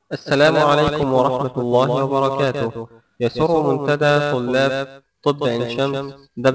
السلام عليكم ورحمة الله وبركاته يسر منتدى طلاب طب عين شمس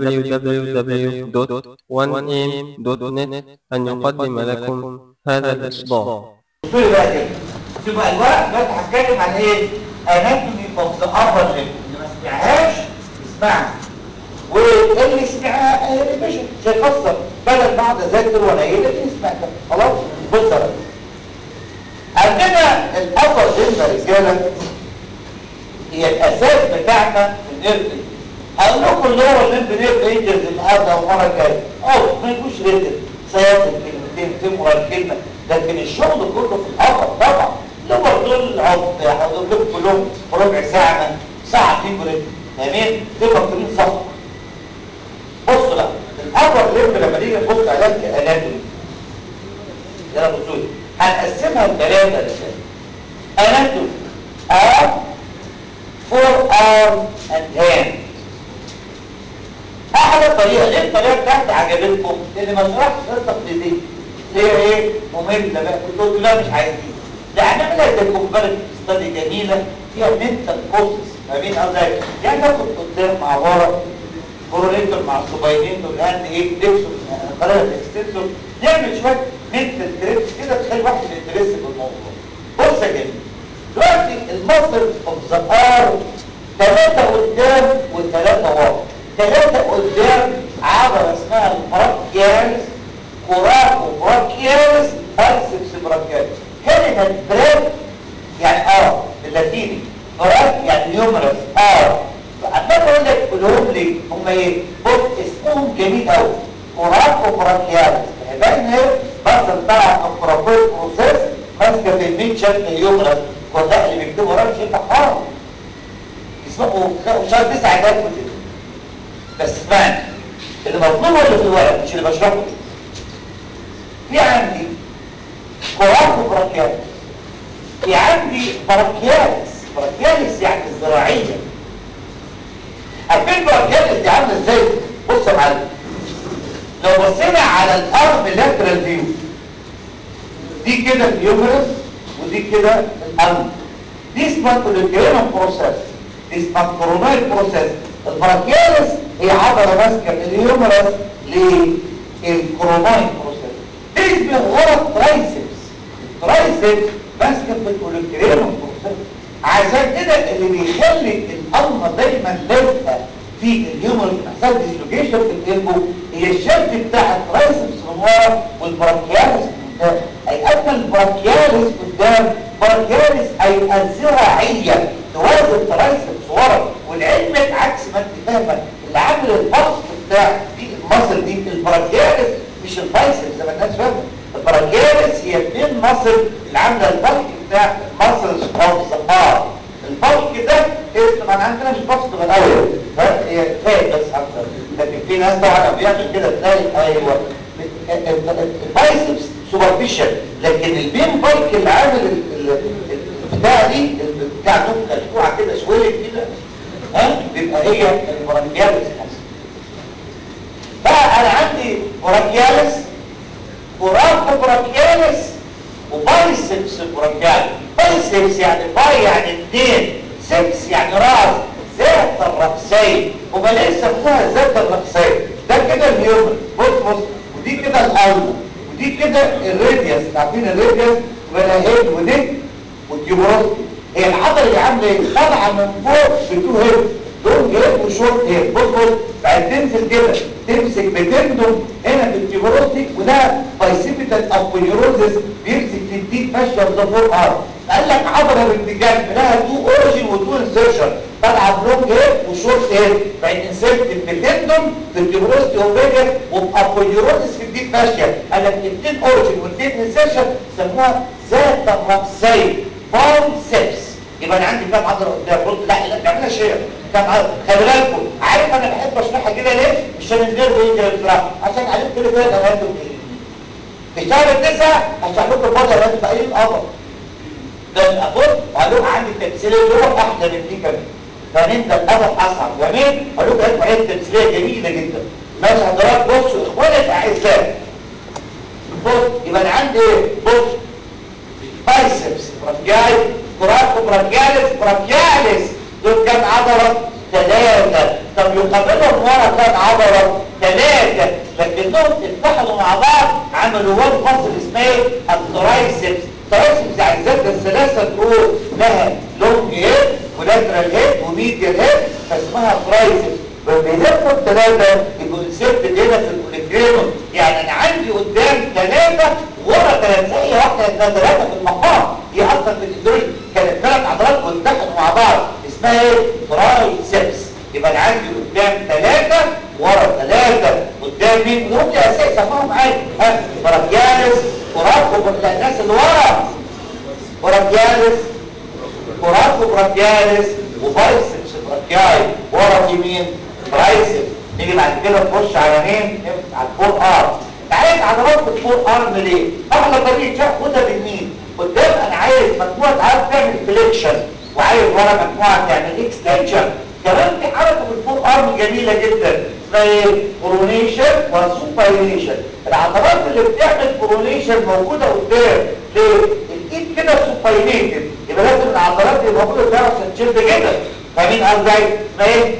www.1am.net أن يقدم لكم هذا الإصدار قلت لي بقى كده تبقى الورق بس هتكلم عن ايه اناتومي اوف ذا ابر ليب اللي ما سمعهاش اسمعها واللي سمعها ريفيجن مش هيخسر بدل ما اقعد اذاكر وانا ايه لكن سمعتها خلاص بص بقى عندنا الابر ليب يا رجاله هي الاساس بتاعنا في النيرف هقول لكم اللي هو الليمب نيرف انجلز النهارده والمره الجايه اه ما يكونش ريتم سياطل كلمتين تمرر كلمه لكن الشغل كله في الابر طبعا اللور دول عض هقول لكم كلهم في ربع ساعه ساعه في بريك تمام دي مكتوبين صفحه بصوا بقى الابر ليمب لما نيجي نبص عليها كاناتومي يلا بصوا لي هنقسمها لثلاثه رسائل اناتومي ارم فور ارم اند هاند احلى طريقه ليه الطريقه بتاعتي عجبتكم اللي ما شرحتش غير تقليديه اللي هي ايه ممله بقى كنت قلت لا مش عايزين ده هنعملها زي كومباريتيف ستادي جميله فيها منتال بروسس ما بين قصدي يعني ناخد قدام مع ورا كوروليتور مع الصباينين دول هاند ايه ديكسون قرار الاكستنسور نعمل شويه منتال تريبس كده تخلي واحد ينترس بالموضوع بص يا جميل دلوقتي المصدر اوف ذا ار ثلاثه قدام وثلاثه ورا ثلاثة قدام عبرة اسمها البراكيالس كوراكو براكيالس بايسبس براكيالس كلمة براك يعني اه باللاتيني براك يعني نيومرس اه عمال اقول لك كلهم ليه هم ايه بص اسمهم جميل قوي كوراكو براكيالس باين ايه بس بتاع الكوراكو بروسيس ماسكه في المين شكل اليومرس كلها اللي بيكتبوا وراك شيء حرام اسمه شهر تسعة ده كله بس اسمعني اللي مطلوب هو اللي في الورق مش اللي بشرحه في عندي كوراكو براكيالس في عندي براكيالس براكيالس يعني الزراعية عارفين براكيالس دي عامله ازاي بص يا معلم لو بصينا على الارم لاترال فيو دي كده اليومرس ودي كده الارم دي اسمها كوليكيرون بروسيس دي اسمها كورونايل بروسيس البراكيالس هي عضله ماسكه الهيومرس للكروماين بروسيس اسم غلط ترايسبس الترايسبس ماسكه في الكوليكرينوم بروسيس عشان كده اللي بيخلي القلمه دايما لازقه في الهيومرس بيحصل ديسلوكيشن في القلبه هي الشد بتاع الترايسبس من ورا والبراكيالس من قدام اي اما البراكيالس قدام براكيالس اي الزراعيه توازن الترايسبس ورا والعلم عكس ما انت فاهمه اللي عامل البسط بتاع دي المصل دي البراكيالس مش البايسبس زي ما الناس فاهمه البراكيالس هي اثنين مصل اللي عامله البلك بتاع المصل اوف ذا ار البلك ده اسم انا عندنا مش بسط من الاول هي كفايه بس اكتر لكن في ناس طبعا بيعمل كده تلاقي ايوه البايسبس سوبرفيشال لكن البين بايك اللي عامل البتاع دي بتاع نقطه مفتوحه كده سويلت كده ها بيبقى هي البرانكيالس بقى انا عندي براكيالس وراكو براكيالس وبايسبس براكيالس بايسبس يعني باي يعني اثنين سبس يعني راس ذات الرأسين هما ليه سموها ذات الرأسين ده كده الهيومن بص بص ودي كده القلب ودي كده الراديوس عارفين الراديوس ولا هيد ونك والجبروستي هي العضله اللي عامله ايه طالعه من فوق بتو هيد لونج هيد وشورت هيد بص بص بعد تنزل كده تمسك بتندم هنا في الجبروستي وده بايسيبيتال ابونيوروزس بيمسك في الديب فاشيا ذا فور ار قال لك عضله الارتجاج لها تو اوريجين وتو انسيرشن طالعه بلونج هيد وشورت هيد بعد انسيرت بتندم في الجبروستي اوفيجا وبابونيوروزس في الديب فاشيا قال لك الاثنين اوريجين والاثنين انسيرشن سموها ذات الرأسين فالسبس يبقى انا عندي كام عضله قدام قلت لا لا تعملها شيء كام عضله خلي بالكم عارف انا بحب اشرحها كده ليه عشان النيرف يجري بسرعه عشان عليك كده كده الاناتوم ايه في شهر التسعه هشرح لكم البطل الاناتوم في اي القمر ده ابص هقول عندي التمثيليه دول احلى من دي كمان فنبدا القمر اصعب جميل هقول لكم هاتوا حته تمثيليه جميله جدا ماشي حضرتك بصوا اخواني الاعزاء بص يبقى انا عندي ايه بص بايسبس جاي كوراتو براكياليس براكياليس دول كام عضلة؟ ثلاثة طب يقابلهم ورا كام عضلة؟ ثلاثة لكنهم اتحدوا مع بعض عملوا وان فصل اسمه ايه؟ الترايسبس الترايسبس يعني ذات الثلاثة تقول لها لونج هيد ولاترال هيد وميديال هيد فاسمها ترايسبس فبيلفوا الثلاثة يبقوا الست هنا في الكوليكرينوم يعني انا عندي قدام ثلاثة ورا ثلاثة هي واحدة ثلاثة في المقام هي اصلا في الاندرويد كانت ثلاث عضلات واتحدوا مع بعض اسمها ايه؟ ترايسبس يبقى انا عندي قدام ثلاثة ورا ثلاثة قدام مين؟ دول دي اساس سماهم معايا ها براكيالس وراكم الناس اللي ورا براكيالس وراكم براكيالس وبايسبس براكياي ورا في مين؟ بايسبس نيجي بعد كده نخش على مين؟ على الفور ارم عايز عضلات الفور ارم ليه؟ احلى طريقه شاف خدها بالمين؟ قدام انا عايز مجموعه عايز تعمل فليكشن وعايز ورا مجموعه تعمل اكستنشن كمان في حركه بالفور ارم جميله جدا اسمها ايه؟ برونيشن وسوباينيشن العضلات اللي بتعمل برونيشن موجوده قدام ليه؟ الايد كده سوباينيتد يبقى لازم العضلات اللي موجوده قدام عشان تشد كده فاهمين قصدي؟ اسمها ايه؟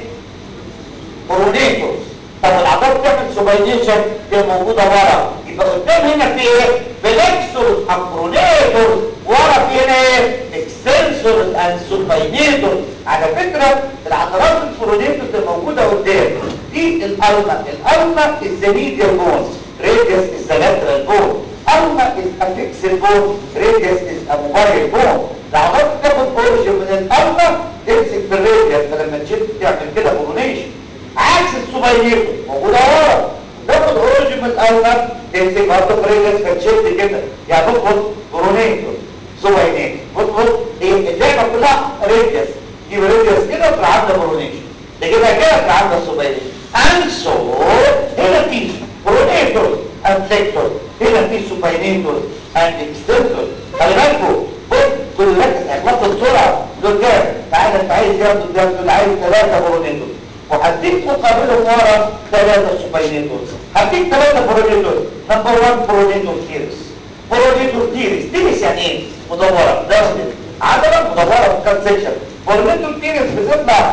برونيتور طب العضلات بتعمل سوباينيشن دي موجوده ورا يبقى قدام هنا في ايه؟ فليكسور برونيتور ورا في هنا ايه؟ اكستنسور اند سوباينيتور على فكره العضلات البرونيتور اللي موجوده قدام دي الالما الالما از ذا ميديال بون راديوس از ذا لاترال بون الما از افيكسد بون راديوس از ا موبايل بون العضلات بتاخد اوريجن من الالما تمسك في الراديوس فلما تشد تعمل كده برونيشن عكس السوباينيتور موجوده ورا تاخد اوريجن من الالما تمسك برضه في الراديوس فتشد كده يعني بص بص برونيتور سوباينيتور بص بص ايه اللعبه كلها راديوس يبقى راديوس كده في العضله برونيشن تجيبها كده في العضله السوباينيتور انسو هنا في برونيتور اند فليكتور هنا في سوباينيتور اند اكستنتور خلي بالكم بص كل ركز هيخلص بسرعه دول كام تعالى انت عايز كام قدام دول عايز ثلاثه برونيتور وهديك مقابلهم ورا ثلاثه سوباينيتور هديك ثلاثه برونيتور نمبر 1 برونيتور تيرس برونيتور تيرس تيرس يعني ايه مدوره ده عضله مدوره في كام سيكشن برونيتور تيرس بتطلع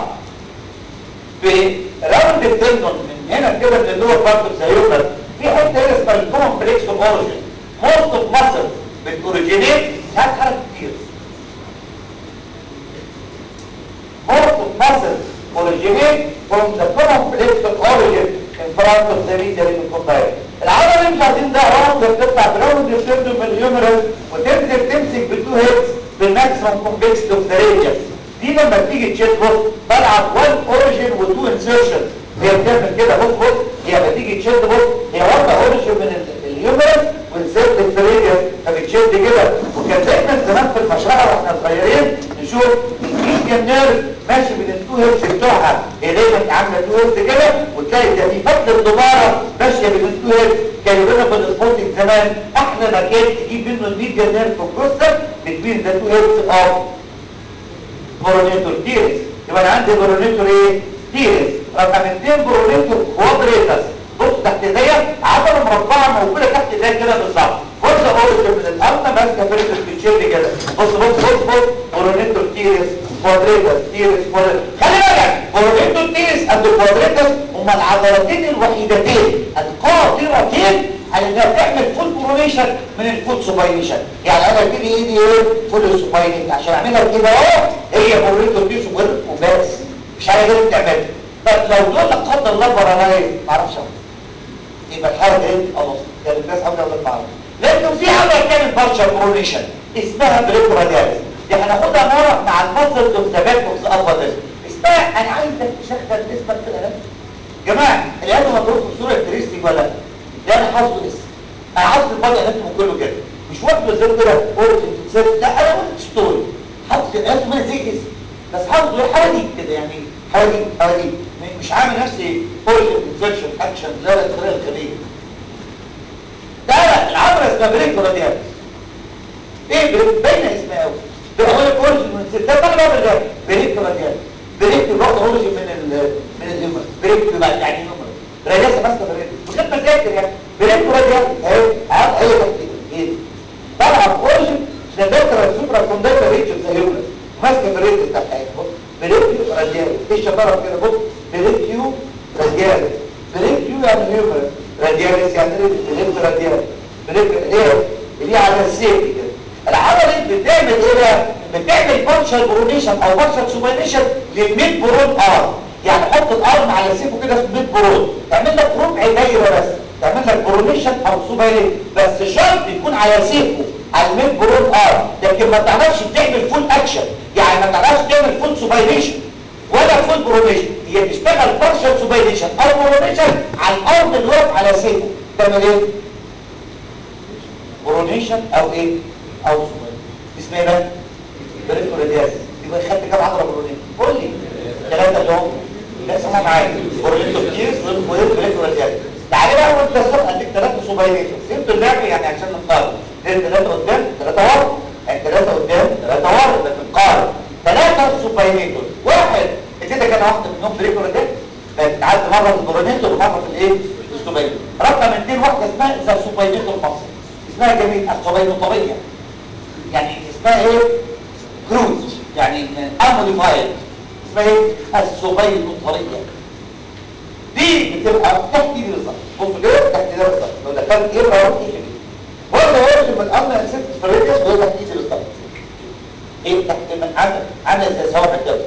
في راوند التندون من هنا كده من اللور بارت زيوبر في حته هنا اسمها الكومبلكس اوف اوريجين موست اوف ماسل بتوريجينيت ساعات حركه كتير موست اوف ماسل اوريجينيت فروم ذا كومبلكس اوف اوريجين ان فرونت اوف ذا ميديا ليمفوسايت العضله اللي مش عايزين ده راوند بتطلع في راوند التندون من اليومرال وتنزل تمسك بتو هيدز بالماكسيمم كومبلكس اوف ذا راديوس دي لما بتيجي تشيت بص بلعب 1 اوريجين و2 انسيرشن هي بتعمل كده بص بص هي لما تيجي تشد بص هي واخده اوريجين من الهيومرس وانسيرت الفريديوس فبتشد كده وكان دايما زمان في المشرحه واحنا صغيرين نشوف الميديان نيرف ماشي بين التو هيرز بتوعها هي دايما عامله تو هيرز كده وتلاقي ده في فتله الدباره ماشيه بين التو هيرز كانوا لنا في السبورتنج زمان احلى مكان تجيب منه الميديان نيرف في الكروستر بتبين ده تو هيرز اوف برونيتور تيرس يبقى انا عندي برونيتور ايه تيرس رقم اثنين برونيتور كوادريتس بص تحت ايديا عضله مربعه موجوده تحت ايديا كده بالظبط جزء اوريجن من الارض ماسكه فرده بتشد كده بص بص بص بص برونيتور تيرس كوادريتس تيرس كوادريتس خلي بالك برونيتور تيرس قد كوادريتس هما العضلتين الوحيدتين القاطرتين على انها بتعمل فول برونيشن من الفول سوباينيشن يعني انا ابتدي ايدي ايه فول سوباينيشن عشان اعملها كده اهو هي برونيتور دي سوبر وبس مش عارف ايه بتعملها طب لو دول لا قدر الله برانايه ما اعرفش يبقى الحركه ايه خلاص كان الناس عاوزه اقول لك لكن في عضله بتعمل بارشال برونيشن اسمها بريكورادياليس دي هناخدها مره مع المصل اوف ذا باك اوف ذا ابر اسمها انا عايزك تشغل اسمك في الالم جماعه الالم مضروب في صوره كريستي ولا لا ده انا حافظه اسم انا حافظ البادي اناتومي كله كده مش واخده زي كده اوريجن لا انا قلت ستوري حافظ الاناتومي زي اسم بس حافظه حوالي كده يعني حوالي حوالي مش عامل نفسي اوريجن انسرشن اكشن لا لا الطريقه الغبيه ده لا العبره اسمها بريك ولا ديابس ايه بريك باينه اسمها قوي ده هو الاوريجن من الست ده بقى بعمل ده بريك ولا ديابس بريك برضه اوريجن من ال من الهيومر بريك بقى يعني هيومر رجاسه ماسكه بريك بغير ما ذاكر يعني بريك ولا ديابس اهي اهي تحت ايه طبعا اوريجن ده دكتور السوبرا كوندايتر ريجن زي هيومن ماسكه في الريت بتاعتها بص بريكيو راديال في شطاره كده بص بريكيو راديال بريكيو يعني هيومن رادياليس يعني بريكيو راديال بريكيو ايه اللي على السيف كده العضله بتعمل ايه بقى بتعمل بارشال برونيشن او بارشال سوبينيشن للميد برون ار يعني حط الارم على سيفه كده في ميد برون تعمل لك ربع دايره بس تعمل لك برونيشن او سوبينيشن بس شرط يكون على سيفه على الميد برون ار لكن ما تعرفش تعمل فول اكشن يعني ما تعرفش تعمل فول سوبينيشن ولا فول برونيشن هي بتشتغل بارشال سوبينيشن او برونيشن على الارم اللي واقف على سيفه تعمل ايه برونيشن او ايه او سوبينيشن اسمها ايه بقى بريكو رادياس يبقى خدت كام عضله برونيشن قول لي ثلاثه اللي هم لا سمع معايا برونيتو كتير وير بريكو رادياس تعالى بقى وانت الصبح اديك ثلاثه سوبينيشن فهمتوا اللعبه يعني عشان نقارن ثلاثه قدام ثلاثه ورا يعني ثلاثه قدام ثلاثه ورا ده بنقارن ثلاثه سوبينيتور واحد اديتك انا واحده منهم بريكو رادياس بتعدي مره في البرونيتور ومره في الايه في السوبينيتور رقم اثنين واحده اسمها ذا سوبينيتور مصر اسمها جميل السوبينوطريه يعني اسمها ايه كروز يعني اموديفايد اسمها ايه السوبينوطريه دي بتبقى تحت ايدي بالظبط بص كده تحت ايدي بالظبط لو دخلت ايه بقى اروح ايدي برضه هو من الامر اسيت في الريديوس وهو تحت ايدي بالظبط ايه تحت من عامل عامل زي صوابع كده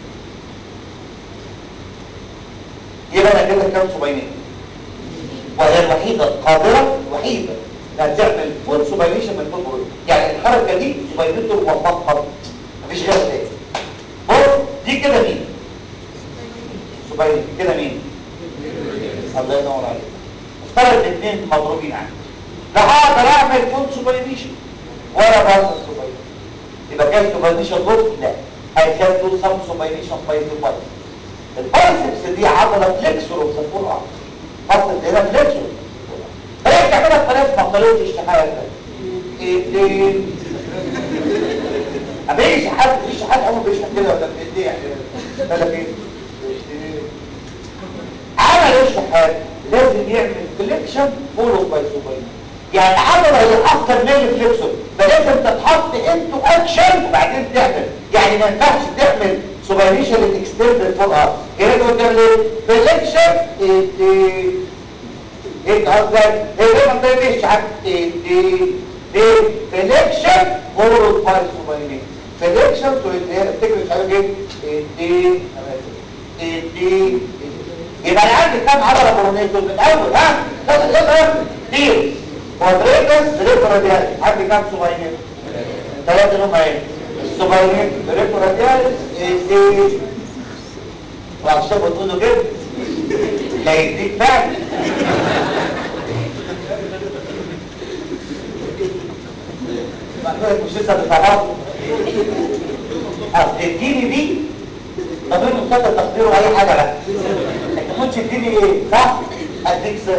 يبقى انا كده كام سوبينين وهي الوحيده القادره الوحيده انها تعمل فول سوبينيشن من فول يعني الحركه دي سوبينيتور وفقط مفيش غير تاني بص دي كده مين سوبينيتور كده مين الله ينور عليك افترض الاثنين مضروبين عندي لا هقدر اعمل فول سوبينيشن ولا بارسل سوبينيشن يبقى كان سوبينيشن بص لا I can do some supination by the body البايسبس دي عضله فليكسور اوف ذا فور ارم حطت هنا فليكسور هي بتعملها بثلاث مقالات اشتحال ايدين اما يجي شحات في شحات اول بيشحت كده ولا بايديه ولا بايه عمل ايه الشحات لازم يعمل فليكشن فولو باي سوبر يعني العضله هي اكتر من الفليكسور فلازم تتحط انتو اكشن وبعدين تعمل يعني ما ينفعش تعمل سوبريشن الاكستندد فور ارم هنا قدام ليه فليكشن ايه ايه قصدك ايه ليه ما تقوليش عارف ايه دي دي فليكشن فورورد باي سوبريشن فليكشن تو افتكر مش عارف ايه ايه دي ايه دي يبقى انا عندي كام عضله برونيتور من الاول ها لا لا دي كوادريتس بريكو رادياليس عندي كام سوبرينيت ثلاثه اللي هم ايه السوبرينيت بريكو رادياليس دي وعشان بتقول له كده لا يديك فعل مقدورك مش لسه بتعرفه اصل اديني دي ضمير مستقر تقديره اي حاجه بقى انت مش تديني ايه صح اديك صفر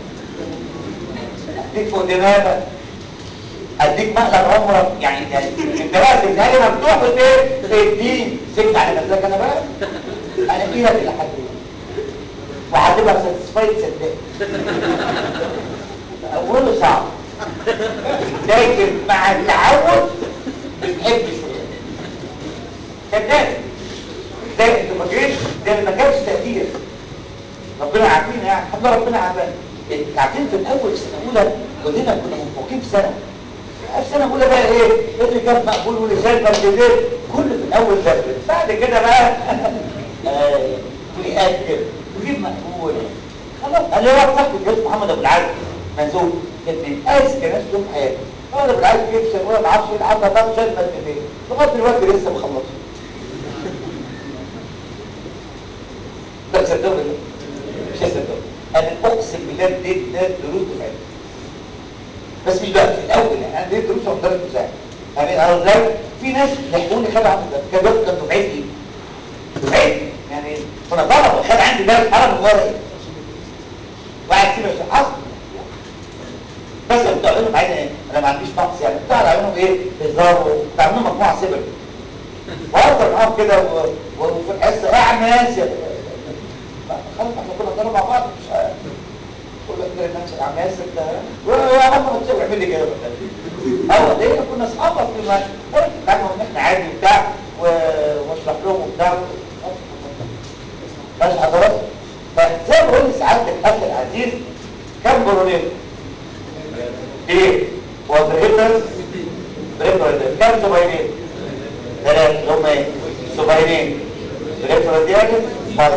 اديك فوق دماغك اديك مقلب عمرك يعني انت بقى تبقى لي مفتوح بايه الدين سكت على مزاجك انا بقى انا فيها الى حد وهتبقى ساتسفايد صدقني اوله صعب لكن مع التعود بتحب شويه صدقني ده انتوا فاكرين ده ما كانش تقدير ربنا عارفين يعني الحمد لله ربنا عارفين انتوا عارفين في الاول السنه الاولى كلنا كنا منفوقين في سنه السنه الاولى بقى ايه اللي جاب مقبول واللي شال مقبول كله في الاول ذاكر بعد كده بقى ويقدم ويجيب مقبول خلاص قال لي واحد صاحبي الجوز محمد ابو العز منزول كان من اذكى ناس طول حياته محمد ابو العز جيب سنوات ما اعرفش يلعب بقى شال مقبول لغايه دلوقتي لسه مخلص ده تصدقوا ولا مش هصدقوا انا اقسم بالله اديت ناس دروس دفعات بس مش بقى في الاول يعني انا اديت دروس ومدرس مساعد يعني انا ازاي في ناس لحقوني خدوا عندي كان بياخد كان دفعتي دفعتي يعني كنا طلبه خد عندي درس عربي ورقي وقاعد كده مش حصل بس بتوع علوم عايزين ايه انا ما عنديش نقص يعني بتاع علوم ايه هزار وبتاع منهم مجموعه سبل وافضل معاهم كده وفي الحصه ايه يا عم ياسر خلاص احنا كنا ضرب مع بعض مش يقول لك تلاقي نفسك عم ياسر ده ويا عم ما تسوي اعمل لي كده اول ليه كنا اصحاب في ما كانوا ان احنا عادي وبتاع واشرح لهم وبتاع ماشي حضرتك فزي ما بقول لسعادتك اخي العزيز كم برونيت ايه وبريتر بريتر كم سبعينين ثلاث اللي هم ايه سبعينين بريتر ديالي خالص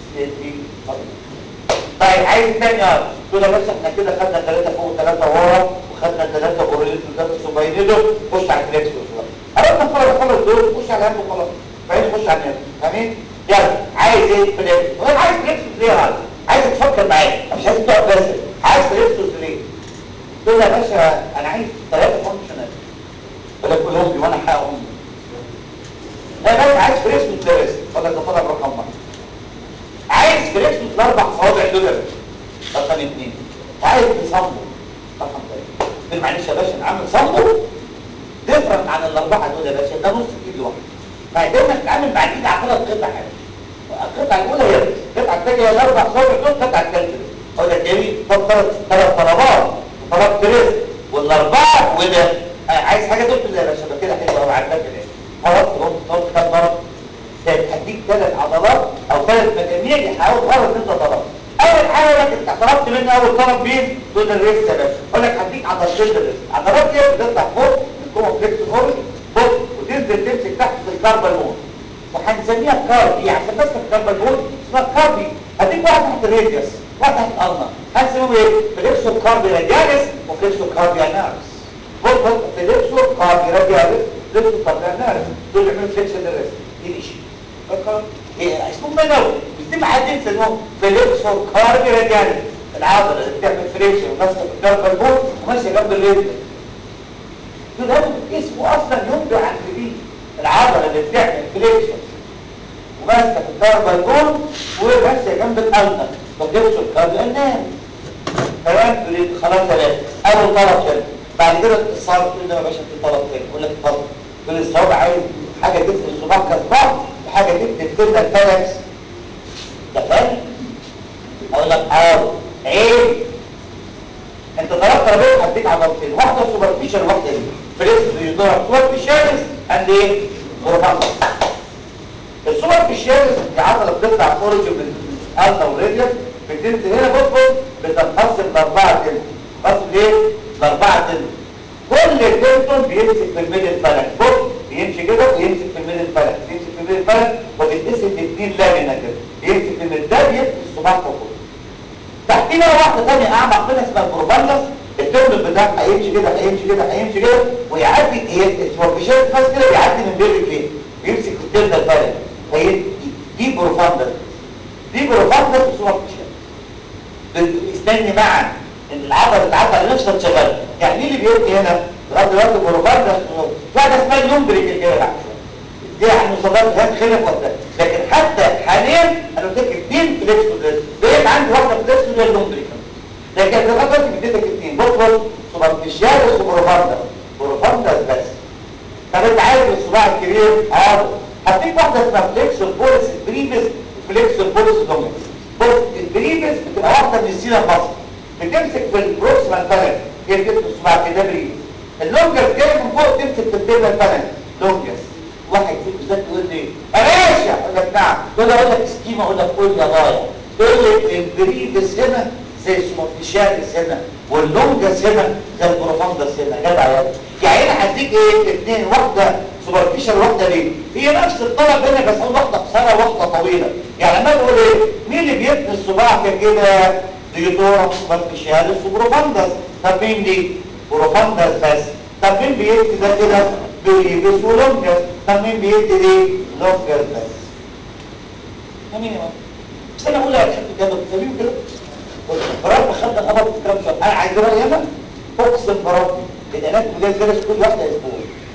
طيب عايز تاني اه تقول يا باشا احنا كده خدنا ثلاثة فوق وثلاثة ورا وخدنا ثلاثة بروليت وثلاثة سبعينين دول خش على الفليكس عرفنا خلاص خلاص دول خش على الهند وخلاص بعدين خش على الهند فاهمين يلا عايز ايه فليكس وانا عايز فليكس ليه هذا عايز تفكر معايا مش عايز تقعد بس عايز فليكس ليه تقول يا باشا انا عايز ثلاثة فانكشنال ولا كلهم دي وانا حقهم لا بس عايز فليكس وثلاثة ولا تفضل رقم واحد عايز فليكس الاربع صوابع دول يا باشا رقم اثنين وعايز تصمم رقم ثلاثة معلش يا باشا عامل صمم ديفرنت عن الاربعه دول يا باشا ده نص ايد لوحده فقدرنا نتعامل مع الايد على ثلاث قطع حاجه القطعه الاولى هي القطعه الثانيه هي الاربع صوابع دول القطعه الثالثه هو ده جميل طب ثلاث ثلاث طلبات طلب تريس والاربعه وده عايز حاجه دول يا باشا كده حلوه قوي عندك كده خلاص تقوم تقوم كام ضرب هديك ثلاث عضلات او ثلاث مجاميع يحاول غلط انت ضربت اول حاجه لك انت طلبت مني اول طلب مين تقول الريست يا باشا اقول لك هديك عضلتين الريست عضلات ايه بتطلع فوق الكوم فليكس هورس بص وتنزل تمسك تحت في الكاربال مود وهنسميها كاربي عشان بس الكاربال مود اسمها كاربي هديك واحد تحت الراديوس واحد تحت الارنا هنسميهم ايه فليكسو كاربي رادياليس وفليكسو كاربي انارس بص بص فليكسو كاربي رادياليس فليكسو كاربي انارس دول يعملوا فليكس الريست دي شيء فكر ايه اسمهم منو بس دي ما حد ينسى انهم فليكسو كاربي رادياليس العضله اللي بتعمل فريكشن وماسكه في الكاربال مود وماشيه جنب الراديوس ده اسمه اصلا ينبع عن جديد العضله اللي بتعمل فليكشن وماسكه في الكاربال بون وماشيه جنب الالنا فليكشن كاربال نام تمام تريد خلاص تمام اول طلب كده بعد كده الصعب تقول لي يا باشا في طلب تاني يقول لك اتفضل تقول لي الصعب عايز حاجه تدخل الصباع كصباع وحاجه تكتب كده الفلكس ده فاهم اقول لك اه عيب انت ضربت ربيع حديك عضلتين واحده سوبرفيشال واحده دي فريس بيضرب سوبرفيشالز قد ايه غرفه السوبرفيشالز دي عضله بتطلع خارج من الالتا والراديوس بتنزل هنا بص بتنقسم لاربعه تلت بس ليه لاربعه تلت كل تلتون بيمسك في الميدل فلك بص بيمشي كده ويمسك في الميدل فلك بيمسك في الميدل فلك وبيتقسم لاثنين لامينا كده بيمسك في الميدل ده بيمسك الصباع فوق تحتينا واحدة تانية أعمق منها اسمها البروبانجس الترم بتاعها هيمشي كده هيمشي كده هيمشي كده ويعدي هو مش بس كده بيعدي من بين رجليه بيمسك في الترم الفارغ هي دي بروفاندس دي بروفاندس وسوبر فيشال استني معا ان العضله العضله نفسها تشغل يعني مين اللي بيدي هنا لغايه دلوقتي بروفاندس واحده اسمها اليومبريك الجبل دي يعني مصادرات هات خلف ولا لكن حتى حاليا انا قلت لك اثنين فليكسو بقيت عندي واحده فليكسو اللي هي اليومبريك لكن لغايه دلوقتي اديتك اثنين بطل سوبرفيشال وبروفاندس بروفاندس بس طب انت عايز الصباع الكبير حاضر هديك واحده اسمها فليكسو بوليس بريفيس وفليكسو بوليس دومينس بص البريفيس بتبقى واحده من السينا المصري بتمسك في البروكسيمال فالنس هي بتمسك الصباع كده بريفيس اللونجر جاي من فوق تمسك في التيرمال فالنس لونجس واحد فيكم ذات يقول لي يا باشا اقول لك نعم تقول لي اقول لك سكيما اقول لك قول يا ضايع تقول لي البريفيس هنا زي السوماتيشاليس هنا واللونجس هنا زي البروفاندس هنا جدع يا يعني انا هديك ايه اثنين واحده سوبرفيشال واحده ليه هي نفس الطلب هنا بس اقول واحده قصيره واحده طويله يعني انا بقول ايه مين اللي بيبني الصباع كده ديوتورا سوبرفيشاليس وبروفاندس طب مين دي بروفاندس بس طب مين بيدي ده كده بريفيس ولونجس طب مين بيدي دي لونجس بس جميل بس انا اقول لك كده بتسويه كده برب خد الخبر في كام شهر انا عايز رايي انا اقسم بربي الانات بجاز درس كل واحده اسبوع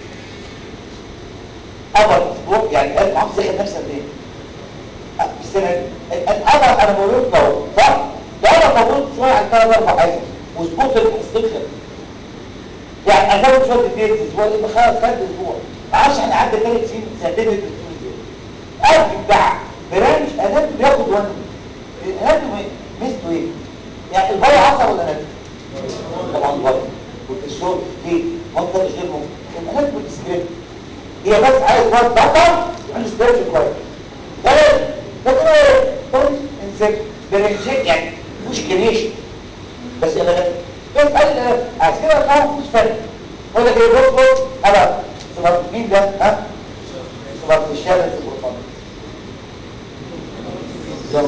قبر اسبوع يعني قال معاك زي نفس قد ايه السنه دي القبر انا بقول لك صح ده انا طولت شويه عن ثلاث اربع ايام واسبوع في الحصتين يعني ازود شويه اثنين اسبوع يبقى خلاص خد اسبوع ما عادش احنا عدى ثلاث سنين سنتين الدكتور دي قد بتاع برانش انات بياخد وانا انات ميزته ايه يعني الباي عصب ولا نادي طبعا الباي والتشوف ليه منطقه غير ممكن الانات بتسكريبت هي بس عايز وقت بطل يعني سكريبت كويس ثلاث لكن ايه كويس انسك برنشيك يعني مش كريشن بس انا بس قال عايز كده ما مش فرق هو ده كده بص بص انا صبر مين ده ها صبر في الشارع في البرطمان زوج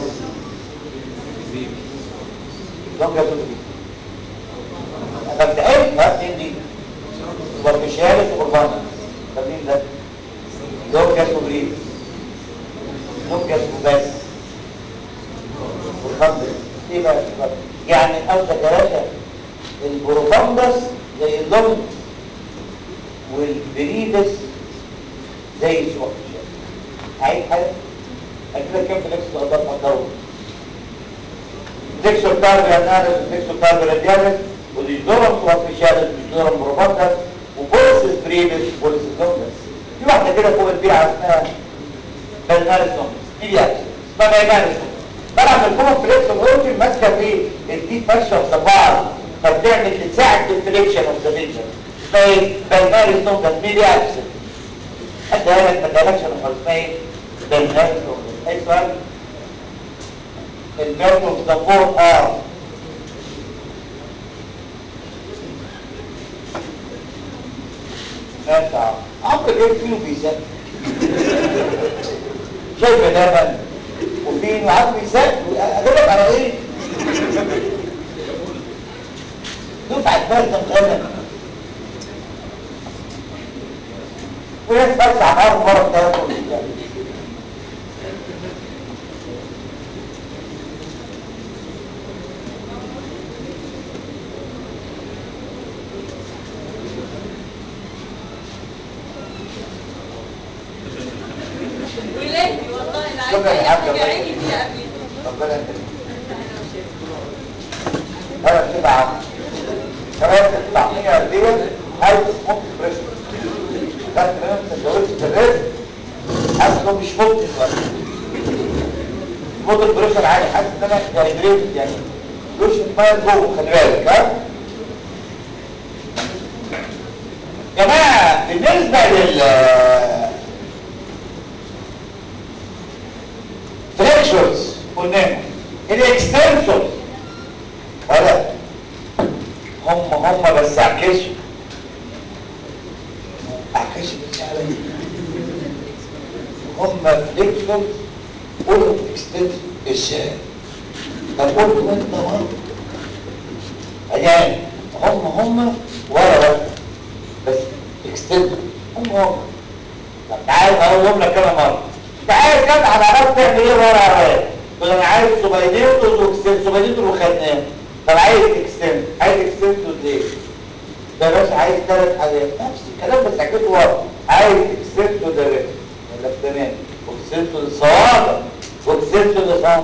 زوج يا زوجي انا بتعرف ها مين دي صبر في الشارع في البرطمان طب مين ده زوج يا زوجي زوج يا بس والفندق ايه بقى يعني قصدك يا باشا البروفاندس زي اللون والبريدس زي الشوك عايز حاجه اكيد كام فليكس تقدر تقدره فليكسور كاربي اناليس فليكسور كاربي رادياليس ودي دورم سوافيشاليس مش دورم بروفاندس وبوليسيس بريدس وبوليسيس لونجس في واحده كده فوق البيعه اسمها بالنارس لونجس دي دي اسمها بالنارس لونجس طبعا الكومن فليكس اورجن ماسكه في الديب فاشن اوف ذا بار فبتعمل تساعد في الفليكشن اوف ذا فينجر اسمها ايه؟ بالنارس لونجس ميدي ابسنت اديها لك ما اديهالكش انا خالص اسمها ايه؟ بالنارس لونجس اي سؤال؟ البيرت اوف ذا فور ار ماشي يا عمرو عمرو جايب كيلو بيسات شايف لبن وفي معاك بيسات اجيبك على ايه؟ دفعة بارزة مغنى وناس بس عمار مرة تاكل ولادي والله انا شكرا يا عايزه حاجة. عيني فيها قبل ربنا يخليك انا كده عم كمان الطعمية دي عايز سموك بريشر خدت منهم سندوتش الرزق حاسس انه مش فوق دلوقتي سموك بريشر عالي حاسس ان انا دايبريت يعني لوش الميه جوه خلي بالك ها جماعه بالنسبه لل فليكشرز قلنا الاكستنسورز ولا هم هم بس عكسوا عكسوا بالفعل هم فليكشرز قولوا اكستنسور ازاي طب قولوا انت برضه يعني هم هم ولا بس بس اكستنسور هم هم طب تعال اقولهم لك كده مره تعال كده على عرفت تعمل ايه ورا عرفت تقول انا عايز سوبايديتوز واكستنسور سوبايديتوز وخدناه طب عايز اكستنسور عايز اكستنسور ليه ده باشا عايز ثلاث حاجات نفس الكلام بس حكيته ورا عايز اكستنسور ده باشا ولا تمام واكستنسور للصوابع واكستنسور لصمت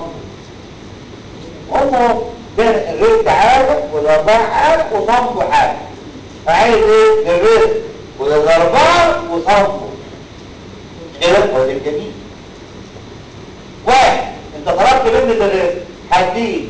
هم كان الرزق حاجه والاربعه حاجه وصمته حاجه فعايز ايه للرزق وللاربعه وصمته كده هو ده الجميل واحد انت طلبت مني الرزق هديك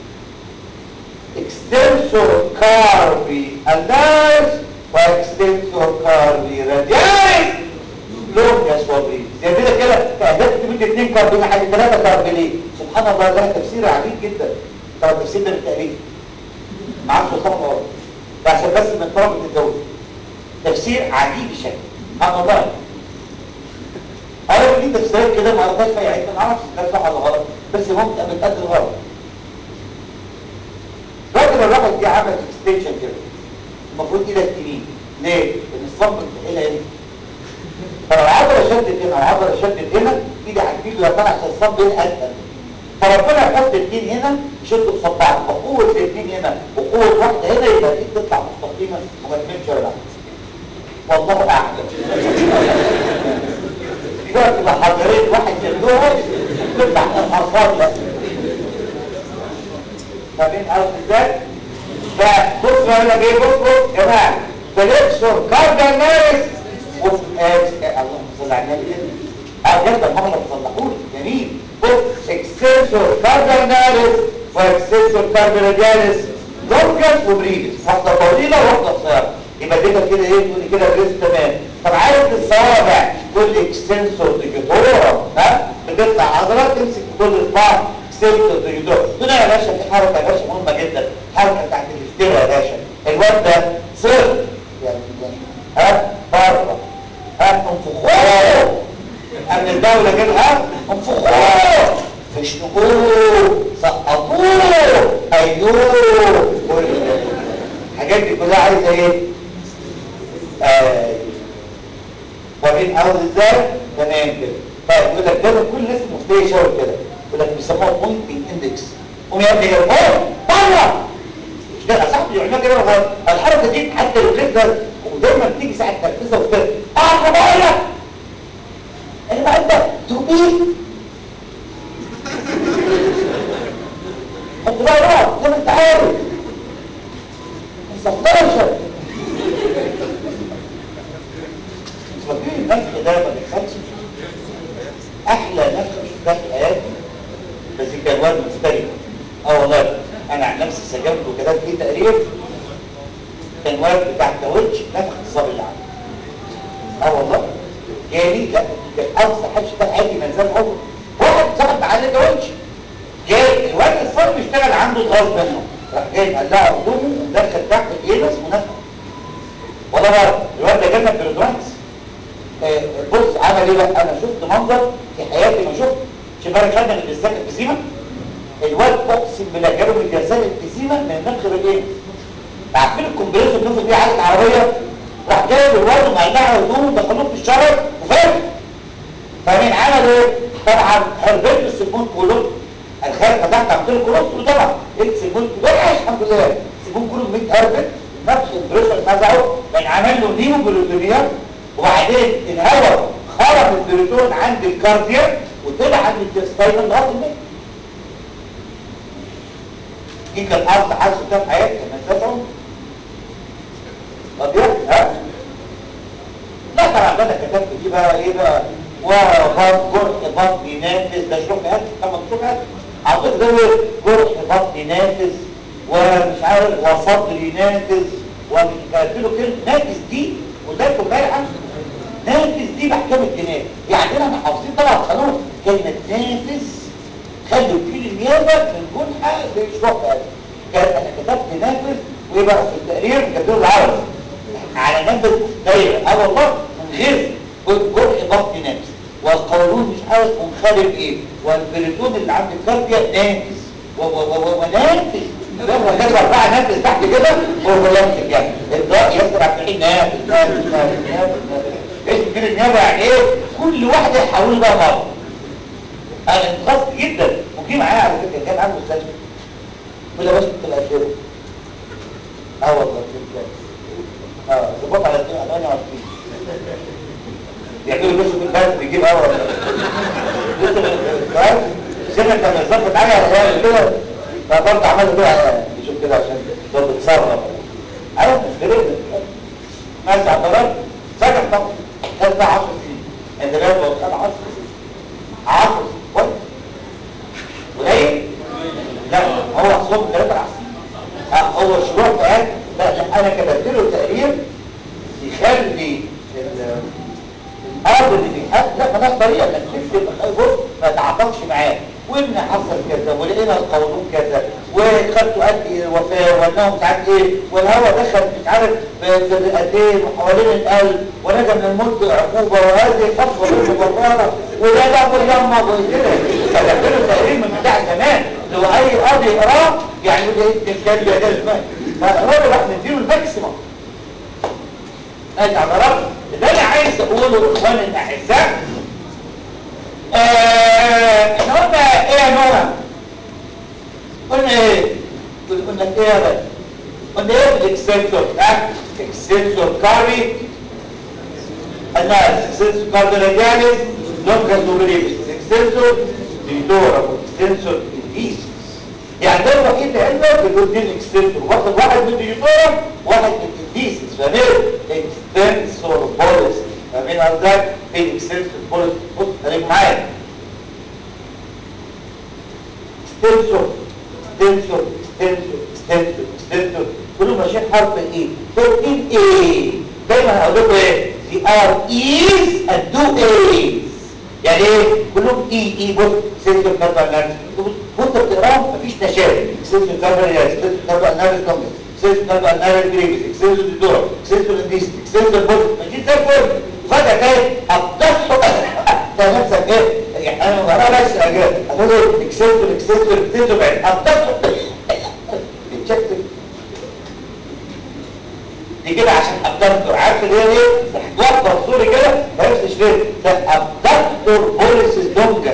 extensor carpi الناس واكستنسور كاربي رادياليس لونجاس وبريد زي كده كده تعداد تمد اتنين كاربي حاجه ثلاثه كاربي ليه سبحان الله ده تفسير عجيب جدا طبعا التفسير ده بالتقريب ما عادش وصلنا ورا ده عشان بس من طلبه الدوله تفسير عجيب الشكل سبحان الله انا في تفسير كده ما عرفتش فيها يعني ما اعرفش ده صح ولا غلط بس ممكن بتقد الغلط راجل الرقم دي عمل اكستنشن كده المفروض ايدك تمين ليه؟ لان الصمت بتحيلها هنا فلو العضله شدت هنا والعضله شدت هنا ايدي هتجيب لها عشان الصمت هنا اتقل فربنا يحط الاثنين هنا يشدوا قصاد بعض فقوه الاثنين هنا وقوه واحده هنا يبقى الايد تطلع مستقيمه وما تمشيش ولا لا والله اعلم دلوقتي بقى حضرين واحد جنبهم تطلع الحصان بس فاهمين قصدي ازاي؟ فبص بقول لك ايه بص بص يا جماعه فليكسور كارديناليس اللهم صل على النبي اه جدا هم اللي بيصلحوا لي جميل بص اكستنسور كارديناليس واكسسور كاردياليس لونجس وبريدس واحده طويله وواحده قصيره يبقى كده كده ايه تقولي كده بريس تمام طب عارف الصوابع كل اكستنسور ديجيتورا ها بتطلع عضلات تمسك كل اصبع اكستنسور ديجيتورا هنا يا باشا في حركه يا باشا مهمه جدا حركه بتاعت الافتراء يا باشا الواد ده صفر يعني يعني ها بره ها انفخوه أمن الدولة جابها انفخوه فشنقوه سقطوه ايوه الحاجات دي كلها عايزه ايه آه. فاهمين عاوز ازاي تمام كده طيب يقول لك ده كل الناس مفتيه شاور كده يقول لك بيسموها بوينتنج اندكس قوم يا ابني يا فوق بره مش ده صاحبي يعملها كده غلط الحركه دي حتى لو تقدر ودايما بتيجي ساعه تنفذها وكده اه بقول لك انا بقى انت تروبيه حط بقى بقى زي ما انت عارف 19 فاكرين النفخ ده ما بيحصلش احلى نفخ شفتها في حياتي بس كان واد مفتري اه والله انا عن نفسي سجلت وكتبت فيه تقرير كان واد بتاع الكاوتش نفخ الصبر اللي عنده اه والله جالي لا كان اقصى حاجه شفتها في حياتي من زمان عمره واحد صاحب معاه كاوتش جاي الواد الصبر بيشتغل عنده غصب منه راح جاي مقلع هدومه ودخل تحت الجيبس ونفخ والله بقى الواد ده جالنا بريدوانس آه، بص عمل ايه بقى انا شفت منظر في حياتي ما شفت شبارك خدنا من الجزاك البسيمه الواد اقسم بالله جاله من الجزاك البسيمه من النفخ بالايه عارفين الكمبريسور بنفخ بيه عايز عربيه راح جايب الواد ومقلعه هدومه ودخلوه في الشرج وفاهم فاهمين عمل ايه طبعا هربت السجون كلهم الخارج فتحت عملت له كولوسترو طبعا السجون وحش الحمد لله السجون كلهم 100 هربت نفس البريشر نزعه كان عمل له نيمو بلوتونيا وبعدين الهواء خرج البريتون عند الكارديا وطلع عند التستاينال لغايه الميت دي كان اقصى حاجه شفتها في حياتي لما تسمعوا طب يا ها لا طبعا ده انا كتبت دي بقى ايه بقى وبط جرح بطن ينافس ده شرح هات طبعا شرح هات اعطيك ده جرح بطن ينافس ومش عارف وصدر ينافس وكتبت له كلمه نافس دي وده امبارح نافس دي بحكام الجنان يعني احنا حافظين طبعا قانون كلمه نافس خلوا كل النيابه من جنحه لشرح هات كان انا كتبت نافس وايه بقى في التقرير كتبت له العربي على نفس دايره اه والله من غير جرح ضغط نفس والقولون مش عارف منخرب ايه والبريتون اللي عند الكارديا نافس ونافس لما كده اربعه نافس تحت كده هو يمسك يعني الضغط يسرع في الحين نافس نافس نافس نافس نافس اسم كده النيابه يعني ايه كل واحده يحاول بقى مره انا انقصت جدا وجي معايا على فكره كان عنده مستشفى كل بس بتبقى كده اه والله كده اه ظبط على 28 يعملوا بس في البلد بيجيب هوا لسه فاهم سنة كان يظبط عليها على كده فبرضه عملوا كده يشوف كده عشان لو بتصرف ايوه مش غريب ناس عضلات سكت طبعا كان ده 10 سنين انت لا لو كان 10 سنين 10 كويس قليل لا هو اصلا 3 سنين هو الشروع قال لا لا انا كتبت له تقرير يخلي الارض اللي بيحط لا مالهاش طريقه انك تكتب بص ما تعاطفش معاه وابن حصل كذا ولقينا القولون كذا وخدت ادي وفاه وانه مش عارف ايه والهواء دخل مش عارف في الرئتين وحوالين القلب ونجا من الموت عقوبه وهذه خطوه غير مبرره وده ده يمض وكده كتبت له تقرير من بتاع زمان لو اي قاضي يقراه يعني يقول ايه الكلب ده اسمه فالراجل راح نديله الماكسيموم ادي على رب ده اللي عايز اقوله اخواني الاعزاء احنا قلنا ايه يا نورا قلنا ايه قلنا ايه يا بني قلنا ايه الاكسنسور ها اكسنسور كاري قلنا اكسنسور كاري رادياليس لونجاس دوبريبس اكسنسور ديدورا واكسنسور انديس يعني ده الوحيد اللي عندنا بيقول دي الاكسنسور واخد واحد من الديدورا واحد من الانديسس فاهمين اكستنسور بوليس فاهمين قصدك في الاكستنسور بوليس بص خليك معايا اكستنسور اكستنسور اكستنسور اكستنسور اكستنسور كلهم ماشيين حرف الاي 13 اي دايما هقول لكم ايه دي ار ايز اند دو ايز يعني ايه كلهم اي اي بص سنسور كاربال نيرفس وانت بتقراهم مفيش نشاز سنسور كاربال نيرفس سنسور كاربال نيرفس كومبلكس سنسور كاربال نيرفس جريفيس سنسور ديدورا سنسور انديس سنسور بص ماشيين زي الفل فجاه تلاقي هتضحك تلاقي نفسك ايه يعني انا ما بقراش هتقول ايه اكسنسور اكسنسور اكسنسور بعدين هتضحك بتشكل دي كده عشان ابدكتور عارف اللي هي ايه واحده صوري كده ما نفسش ليه ده ابدكتور بوليسيس لونجس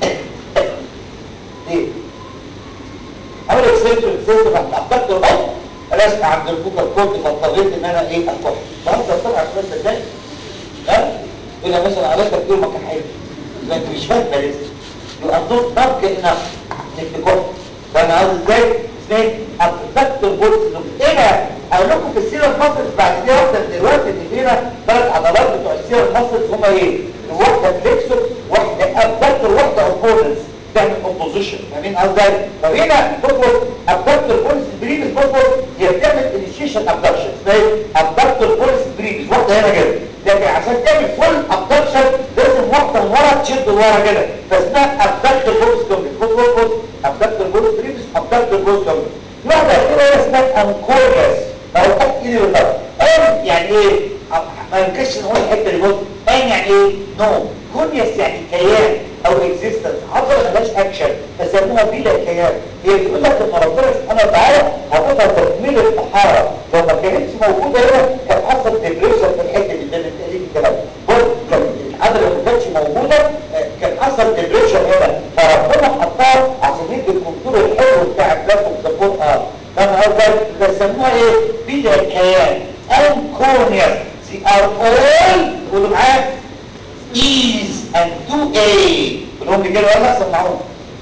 دي اول اكسنتر اكسنتر ابدكتور بس رسم عند الفوكال كورد فاضطريت ان انا ايه اكح بهزر طبعا في نفس الدقيقه ها يقول مثلا علاقه كتير ما كان حلو يبقى انت مش فاهمه لسه يبقى الضغط ضغط انك تكح فانا عاوز ازاي اثنين ابدكتور بوليسيس لونجس ايه بقى اقول لكم في السيره المصري بعد كده واحده من دلوقتي ان فينا ثلاث عضلات بتوع السيره المصري هما ايه واحده فليكسور واحده ابدكتور واحده اوبوننس تعمل اوبوزيشن فاهمين قصدي فهنا بصوا ابدكتور بوليس بريفيس بصوا هي بتعمل انيشيشن ابدكشن اسمها ايه ابدكتور بوليس بريفيس واحده هنا كده لكن عشان تعمل فول ابدكشن لازم واحده من ورا تشد لورا كده فاسمها ابدكتور بوليس كومبلكس بص بص بص ابدكتور بوليس بريفيس ابدكتور بوليس كومبلكس واحده كده اسمها انكوريس ما هو تحت ايدي بالظبط ان يعني ايه ما يمكنش نقول الحته اللي بص ان يعني ايه نو كونيس يعني كيان او اكزيستنس عضله مالهاش اكشن فسموها بلا كيان هي بتقول لك ان ربنا سبحانه وتعالى حاططها تكميل الطحاره لو ما كانتش موجوده هنا كان حصل ديبريشن في الحته دي ده بالتالي الكلام بص العضله ما كانتش موجوده كان حصل ديبريشن هنا فربنا حطها عشان يدي الكنترول الحلو بتاع البلاتفورم سبورت اه فانا قصدي بيسموها ايه بلا كيان انكونيس سي ار اول قولوا معايا is and do a قولهم لي كده ولا سمعوهم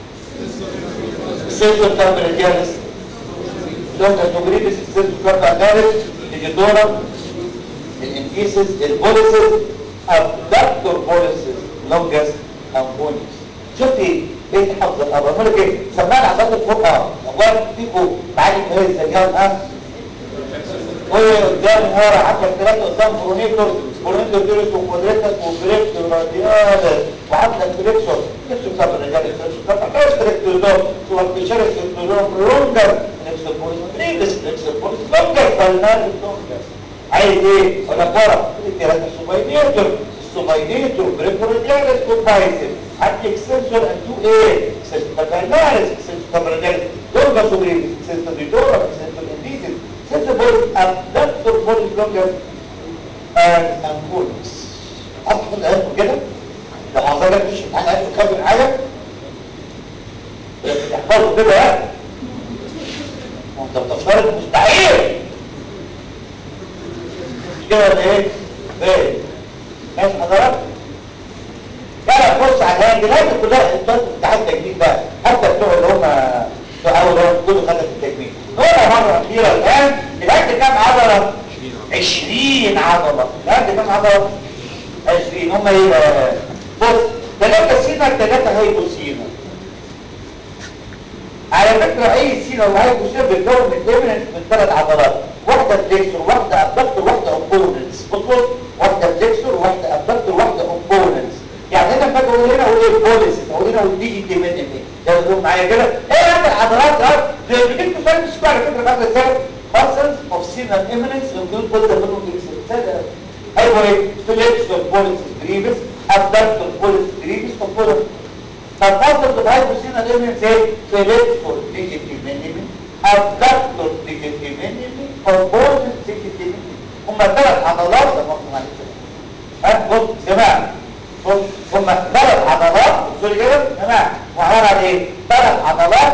سيرتو تامبريديالس لونجا توجريبس سيرتو كارباناريس الجدورة الانفيسس البوليسس abductor بوليسس لونجس امبونيس شفت ايه؟ بقيت حافظ الامر بقول لك ايه؟ سمعنا عضلات الفوق اه اخوان فيكم معالي كويس زجان اه قول قدام ورا عندك ثلاثه قدام برونيتور برونيتور ديرس وكوادريتس وبريكس وراديالس وعندك بريكسور نفسه بتاع الرجال الفريكسور بتاع كاس بريكتور وبتشارك الدولوم لونجر نفسه بوليس بريكس نفسه بوليس لونجر فالنار لونجر عايز ايه؟ ولا ورا الثلاثه السوباينيتور السوباينيتور بريكوريديالس والبايسب عندك سنسور ان تو ايه؟ سنسور فالنارس سنسور بريكوريديالس لونجر سوبريكس سنسور ديدورا سنسور انديزل سنسور بوليس ابدكتور بوليس لونجر انكولس اصحى الآن كده لو حضرتك مش امتحان عايز تكمل حاجه تحفظه كده يعني وانت بتفترض مستحيل مش كده ولا ايه؟ ايه؟ ماشي حضرتك؟ لا بص على الهند الهند كلها انتوا امتحان تجميل بقى حتى بتوع اللي هم بتوع اول يوم كله خدت التجميل هنا مره اخيره الان الهند كام عضله؟ 20 عضلة الهند كام عضلة؟ 20 هم ايه بقى؟ بص ثلاثة سينا ثلاثة هيبوسينا على فكرة اي سينا وهيبوسينا بيتكون من ديمننت من ثلاث عضلات واحدة فليكسور واحدة ابدكتور واحدة اوبوننس بص واحدة فليكسور واحدة ابدكتور واحدة اوبوننس يعني هنا لما اقول هنا اقول ايه بوليسيس اقول هنا اقول دي دي من ايه ده يقول معايا كده ايه هذه العضلات اه بتجيب سؤال مش على فكرة بعد ازاي muscles of sinus eminence include both the middle exit ايوه ايه flexor pollicis brevis abductor pollicis brevis opponent طب muscles of hyposinus eminence ايه flexor digitiminimi abductor digitiminimi opponent digitiminimi هم ثلاث عضلات لما معلش ها بص يا جماعه بص هم ثلاث عضلات بصوا كده يا جماعه وعباره عن ايه ثلاث عضلات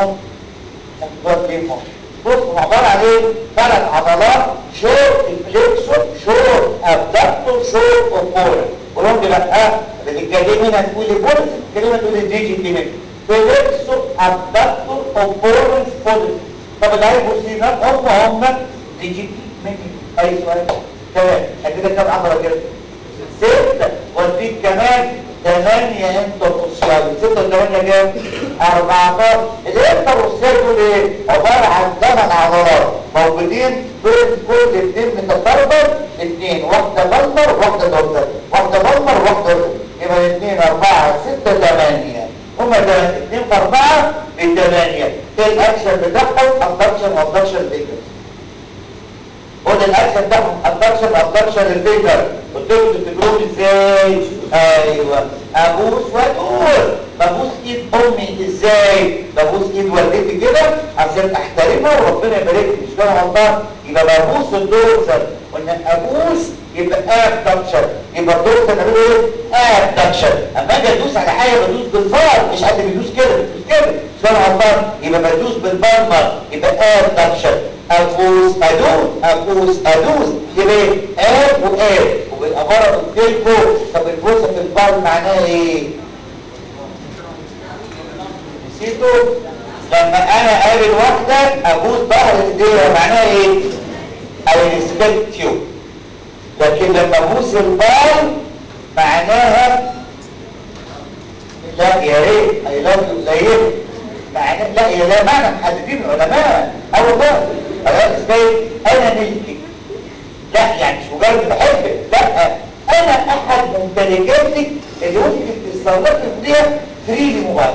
ممكن بص هو عباره عن ايه ثلاث عضلات شورت فليكسور شورت ابدكتور شورت اوبورن قولهم لي بقى بتتكلم هنا تقولي بولس الكلمه تقولي ديجي دي فليكسور ابدكتور اوبورن بولس طب الهايبوسينات هم هم ديجي مني اي سؤال تمام ادينا كام عضله كده ستة واديك كمان 8 انتروسيال 6 و8 كام 14 الانتروسيال دول ايه عباره عن 8 عضلات موجودين بين كل اثنين متقاربه اثنين واحده بلمر وواحده دورتال واحده بلمر وواحده دورتال يبقى الاثنين 4 6 8 هما ده 2 في 4 ب 8 ايه الاكشن بتاعهم ابدكشن وابدكشن فيجر هو ده الاكشن بتاعهم ابدكشن ابدكشن الفيجر قلت لكم تفتكروهم ازاي ايوه ابوس وادور ببوس ايد امي ازاي ببوس ايد والدتي كده عشان احترمها وربنا يبارك لي مش فاهم غلطان يبقى ببوس الدورسل وان ابوس يبقى ابدكشن يبقى الدورسل نعمله ايه ابدكشن اما اجي ادوس على حاجه بدوس بالبار مش حد بيدوس كده بيدوس كده مش فاهم غلطان يبقى بدوس بالبالمر يبقى ابدكشن ابوس ادوس ابوس ادوس يبقى ايه اب واب وبالاماره قلت لكم طب البوسه في البار معناها ايه نسيتوا لما انا قابل واحده ابوس ظهر ايديها معناها ايه I respect you لكن لما ابوس البال معناها لا يا ريت I love you زيك معنى لا يا لا معنى محددين العلماء اه والله انا ازاي انا ملكك لا يعني مش مجرد بحبك لا انا احد ممتلكاتك اللي ممكن تستخدمك فيها فري موبايل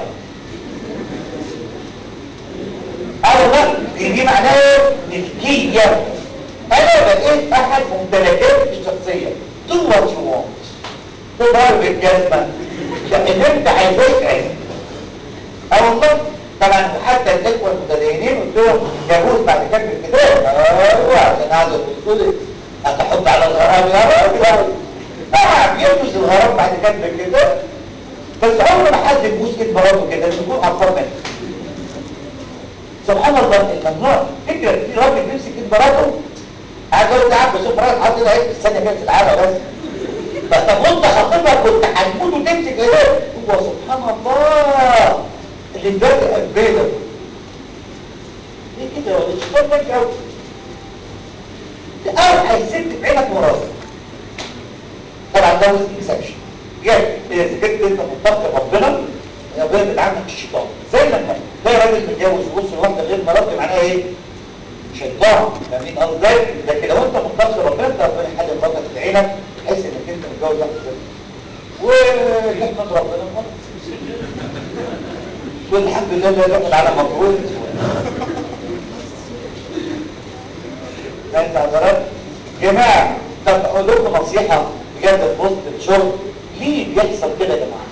اه والله دي دي معناها ملكيه انا بقيت احد ممتلكاتك الشخصيه do what you want تضرب الجزمه لان انت عايزك عايز اه والله طبعا وحتى الاخوه المتدينين قلت لهم يجوز بعد كتب الكتاب ايوه عشان قاعد يقول لي هتحط على الغرام يا راجل نعم يجوز الغرام بعد كتب الكتاب بس عمر ما حد يبوس ايد مراته كده تكون عطار منه سبحان الله الممنوع فكره في راجل بيمسك ايد مراته قاعد يقول تعب بشوف مراته حاطط ايدها في الثانيه كده في العالم بس طب وانت خطيبها كنت هتموت وتمسك ايديه هو سبحان الله اللي بادئ البيضة ليه كده ولا الشيطان ده جو اوحى الست بعينك مراسك طبعا ده وزن اكسبشن يعني اذا كنت انت متفق ربنا ربنا بتعاملك الشيطان زي لما تلاقي راجل متجوز وبص لواحده غير مراته معناها ايه؟ شيطان فاهمين قصدي؟ لكن لو انت متفق ربنا انت ربنا يحل مراتك في عينك تحس انك انت متجوز واحده زي ونحمد ربنا والحمد لله لا يقبل على مفعول انت حضرات جماعه طب اقول لكم نصيحه بجد في وسط الشغل ليه بيحصل كده يا جماعه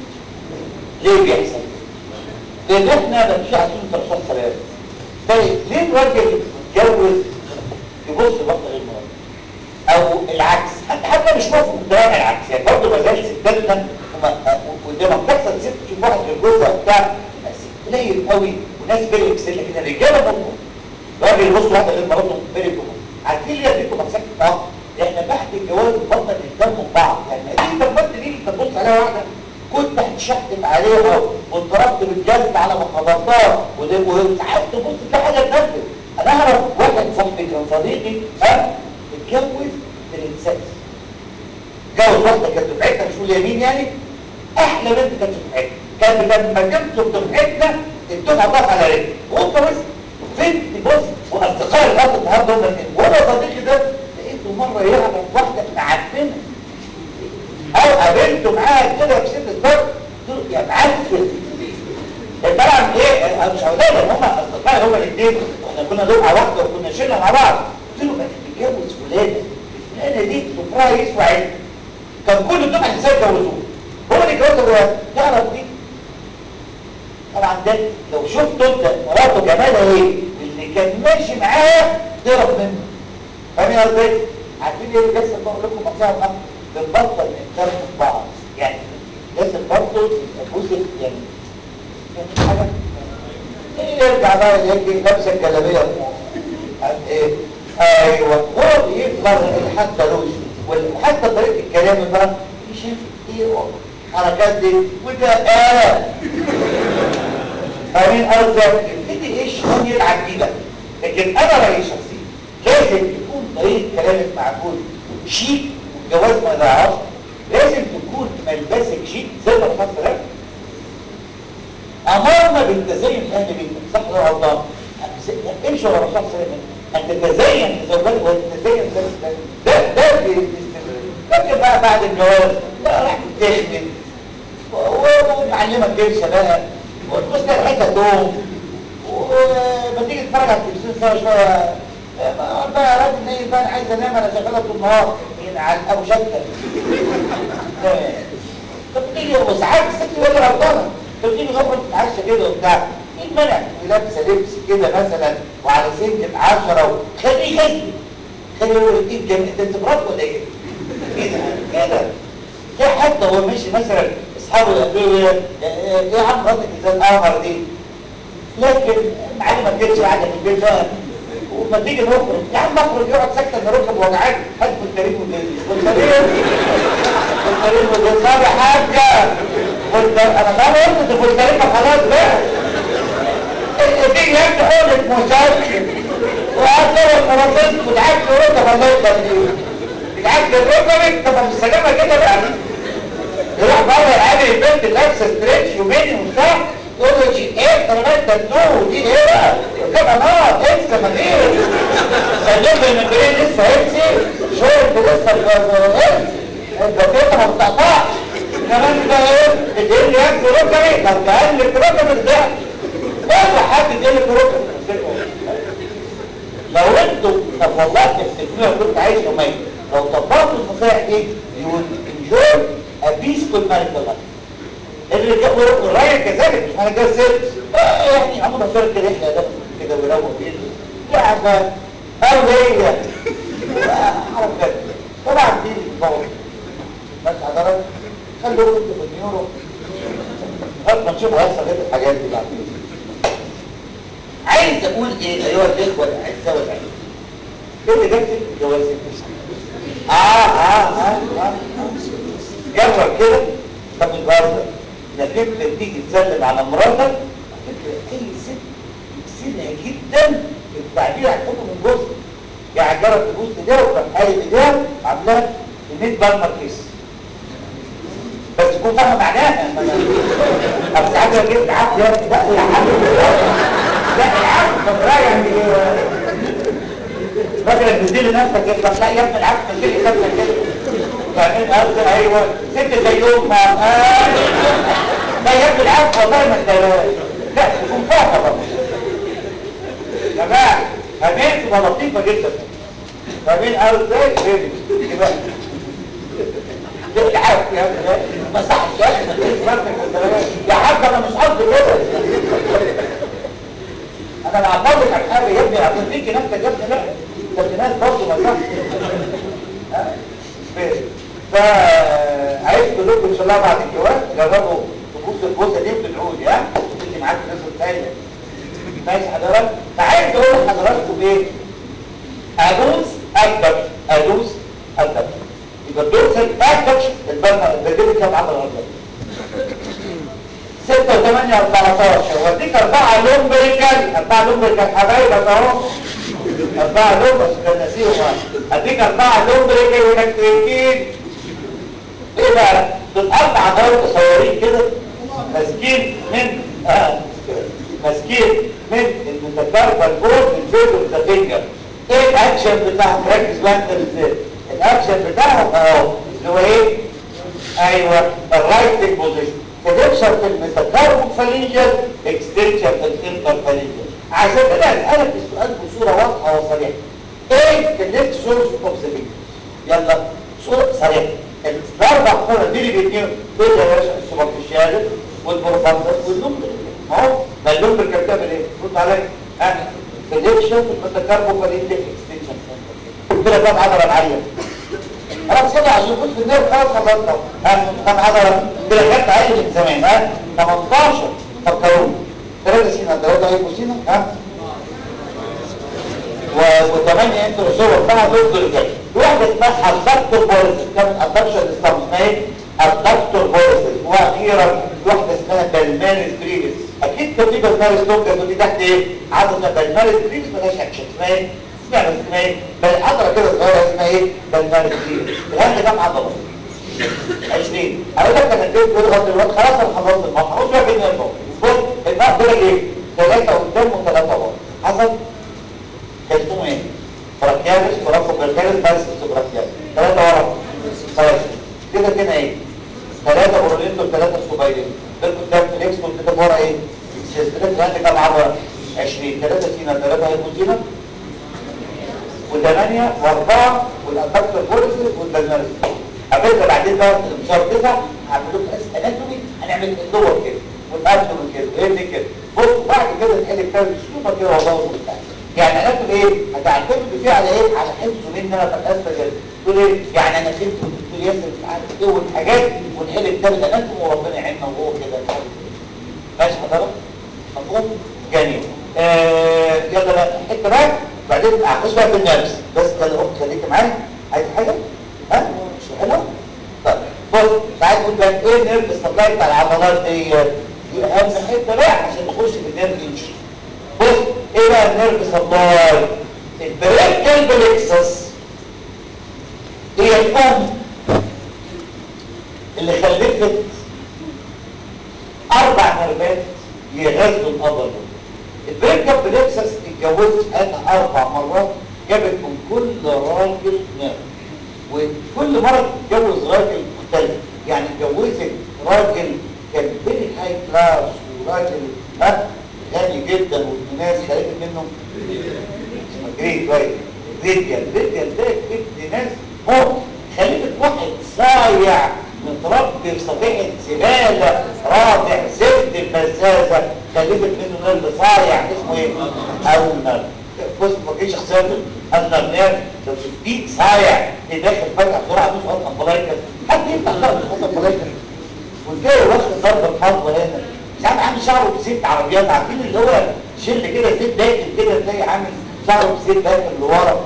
ليه بيحصل لان احنا ما فيش عايزين ترشيح سلام طيب ليه الراجل يتجوز يبص لواحده غير مراته او العكس حتى حتى مش مفهوم ده العكس يعني برضه ما زال ستاتنا ولما بتحصل ست تشوف واحد غير جوزها بتاع قليل قوي وناس فيري اكسل لكن الرجاله ممكن راجل يبص واحده غير مراته فيري كومن عارفين ليه اديكم مساحه اه احنا بعد الجواز بطل نهتم ببعض يعني دي البنت دي انت تبص عليها واحده كنت هتشحتم عليها واتضربت بالجلد على ما خبطتها وساعات تبص في حاجه تنفذ انا اعرف واحد صاحبي كان صديقي ها اتجوز برنسس اتجوز واحده كانت دفعتنا مش هقول يمين يعني احلى بنت كانت دفعتنا كانت لما جبت دفعتنا الدفعه ضاف على رجلي وهو بس بنت بص واصدقائي الارض النهارده هم الاثنين وانا صديقي ده لقيته مره يعرف واحده معفنه او قابلته معاها كده في ست الضرب يا معفن طبعا ايه انا مش هقول لهم هم اصدقائي هم الاثنين واحنا كنا دفعه واحده وكنا شله مع بعض قلت له ما تتجوز فلانه فلانه دي ضفرها يسوى عين كان كل الدفعه اللي يتجوزوه هو اللي جوزها دلوقتي تعرف دي طبعا ده لو شفت انت مراته جمالها ايه اللي كان ماشي معاها تهرب منه فاهمين قصدي ايه؟ عارفين ايه اللي بيحصل بقول لكم مقطع الامر بنبطل نهتم ببعض يعني لازم برضه جزء يعني يعني حاجه ايه يرجع بقى يجي لابسه الجلابيه عارف ايه ايوه هو بيفضل حتى لوش وحتى طريقه الكلام بقى شايف ايه الحركات دي وده آه فاهمين قصدي يبتدي ايه الشيطان يلعب بيه لكن انا رايي شخصي لازم تكون طريقه كلامك معقول شيك والجواز ما يضيعهاش لازم تكون ملبسك شيء زي ما خاص ده امرنا بالتزين اهل بيتك صح ولا غلطان امشي ورا الرسول صلى الله عليه وسلم ان تتزين لزوجتك وتتزين ده ده ده باستمرار لكن بقى بعد الجواز لا راح تخدم ومعلمك تنسى بقى وتبص تلاقي حته توم وما تيجي تتفرج على التلفزيون سوا شويه ما بقى يا راجل ايه بقى انا عايز انام انا شغاله طول النهار على ابو شكل طب تيجي وساعات الست يقول لي غلطانه طب تيجي غلطه تتعشى كده وبتاع مين منع لابسه لبس كده مثلا وعلى سنه 10 خليه يخلي خليه يقول ايه جميل ده انت مرات ولا ايه؟ كده كده في حتى هو ماشي مثلا اصحابه يقولوا له ايه يا عم مراتك زي القمر دي لكن معلمه ما تجيش قاعده في البيت بقى وما تيجي نخرج يا عم اخرج يقعد ساكت ان ركب وجعان هات بالكريم والجليل بالكريم بالكريم والجليل طب يا حاجه قلت انا ما قلت في الكريم خلاص بقى تيجي انت حولك مسكن وهتلاقي المناطق وتعكس ركب الله يخليك تتعكس ركبك طب مش سلامه كده بقى يروح بره يقابل البنت لابسه ستريتش وميني وبتاع تقول له شيء ايه طب انت تدوه دي ايه بقى كده نار انسى ما غير سلم المجرين لسه هيمسي شرب لسه الغاز انت كده ما بتقطعش كمان ده ايه تدين لي ياكل ركبي طب تقلب ركبك ده ولا حد يدين ركبك لو انتوا طب والله تفتكروها كنت عايش يومين لو طبقتوا النصائح دي you will enjoy a peaceful marital life اللي جابوا الراية كذلك مش معنى كده سيرس آه يعني عمود فرق رحلة ده كده ويروق بيده لعبة أو هي حركات طبعا دي الضوء بس حضرتك خلوا انتوا في النيورو قبل ما نشوف هيحصل ايه الحاجات دي بعد كده عايز اقول ايه ايها الاخوه الاعزاء والعزيز انت جبت الجواز اه اه اه اه جرب كده طب الجواز انك انت تيجي تسلم على مراتك اي ست يكسرها جدا التعبير عن حبه من جزء يعني جرب تبوس ايديها وتروح قايل ايديها عاملاها 100 بالمر كيس بس تكون فاهمه معناها طب ساعات لو جبت عقل يا ابني لا يا عم لا العقل طب رايح يعني مثلا تدير نفسك كده طب لا يا ابني العقل تدير نفسك كده فاهمين قصدي ايوه ست زي امها آه. لا يا ابني العقل والله ما تديرهاش لا تكون فاهمه برضه يا جماعه فاهمين تبقى لطيفه جدا فاهمين قصدي ازاي؟ كده العافية يا ما صحش يا يا حاج انا مش قصدي كده انا لا عبرتك عن حاجه يا ابني عشان فيكي نفسك يا ابني لا ده في ناس برضه ما صحش فعايز كلكم ان شاء الله بعد الجواز جربوا تبوس البوسه دي وتدعوا لي ها وتيجي معاك الناس الثانيه ماشي حضرتك فعايز اقول لحضراتكم ايه ادوس ادبش ادوس ادبش يبقى الدورسال باكج البرمة البرجل كام عضلة عضلة 6 و8 14 وديك 4 لومبريكال 4 لومبريكال حبايبك اهو 4 لوم بس كان نسيهم اديك 4 لومبريكال ونكتريكين ايه بقى دول اربع عضلات قصيرين كده ماسكين من اه ماسكين من المتكربل بورد الفيد والزفنجر ايه الاكشن بتاعك ركز بقى انت ازاي الاكشن بتاعهم اهو اللي هو ايه ايوه الرايت بوزيشن تدكشن في الميتاكاربون فالينجر اكستنشن في الانتر فالينجر عشان كده اسالك السؤال بصوره واضحه وصريحه ايه النكست سورس اوف ذا يلا صوره صريحه الاربع كوره دي اللي بيتنين دول يا باشا السوبرفيشال والبروفاندر واللومبر اهو ما اللومبر كان بتعمل ايه؟ رد عليا ها تدكشن في الميتاكاربون فالينجر اكستنشن قلت لك كم عضله معايا انا بصلي عشان كنت في النار خلاص خلصنا ها كم عضله كده خدت عادي من زمان ها 18 فكروني ثلاثة سينا ثلاثة هيبقوا سينا ها وثمانية انتوا صور بقى دول دول جاي واحدة اسمها الدكتور بورس كانت الدكتور الاسلام اسمها ايه؟ الدكتور بورس واخيرا واحدة اسمها بالمارس بريفس اكيد كان في بالمارس توكا ودي تحت ايه؟ عضلة بالمارس بريفس ملهاش اكشن اسمها ايه؟ اسمها اسمها ايه؟ بل عضلة كده صغيرة اسمها ايه؟ بالمارس بريفس الهند كام عضلة؟ 20 اقول لك انا اديت كل غلط الوقت خلاص انا خلصت الموقع خد بقى بين الموقع بص الموقع ده ايه ثلاثه قدام وثلاثه ورا حصل كان اسمه ايه براكيالس ورافو براكيالس بس براكيالس ثلاثه ورا طيب كده كده ايه ثلاثه برولين وثلاثه سوبايلين ده قدام فليكس وكده ورا ايه السلسله ثلاثه كام عباره 20 ثلاثه سينا ثلاثه هيبوتينا وثمانية واربعة والأنتاكتر بوليسي والبلمارس قبلنا بعدين بقى في شهر تسعة هعمل لكم اس اناتومي هنعمل اللور كده والابدومن كده وايه كده بص بعد كده تحل كتاب السوبر كده والله وبتاع يعني اناتومي ايه هتعتمد فيه على ايه على حفظه مني انا في الاسفل كده تقول ايه يعني انا فهمت والدكتور ياسر مش عارف ايه والحاجات ونحل كتاب الاناتومي وربنا يعيننا وهو كده مش عارف ايه ماشي حضرتك مفهوم جميل آه يلا بقى حته بقى بعدين هخش بقى في النفس بس خلي اختي خليك معايا عايز حاجه ها مش حلو طيب بص تعالى نقول بقى ايه النيرف سبلاي بتاع العضلات دي دي اهم حته بقى عشان نخش في النيرف انجري بص ايه بقى النيرف سبلاي البريكال بلكسس هي الام اللي خلفت اربع نيرفات يغذوا القدر البريكال بلكسس اتجوزت انا اربع مرات جابت من كل راجل نار وكل مرة تتجوز راجل مختلف يعني اتجوزت راجل كان فيري هاي كلاس وراجل ها غني جدا والناس خلقت منه اسمه جريت رايت ريديال ريديال ده ابن ناس موت خلفت واحد صايع متربي في صفيحة زبالة رافع زفت البزازة خلفت منه نرد صايع اسمه ايه؟ أونر بص ما تجيش شخصيته أونر نير لو شفتيه صايع اللي داخل فجأة بسرعة مش أصلا ملايكة حد يفتح ضرب أصلا ملايكة والجاي واخد ضرب الحظ هنا مش عارف عامل شعره بزيت عربيات عارفين اللي هو شل كده زيت داخل كده تلاقي عامل شعره بزيت داخل لورا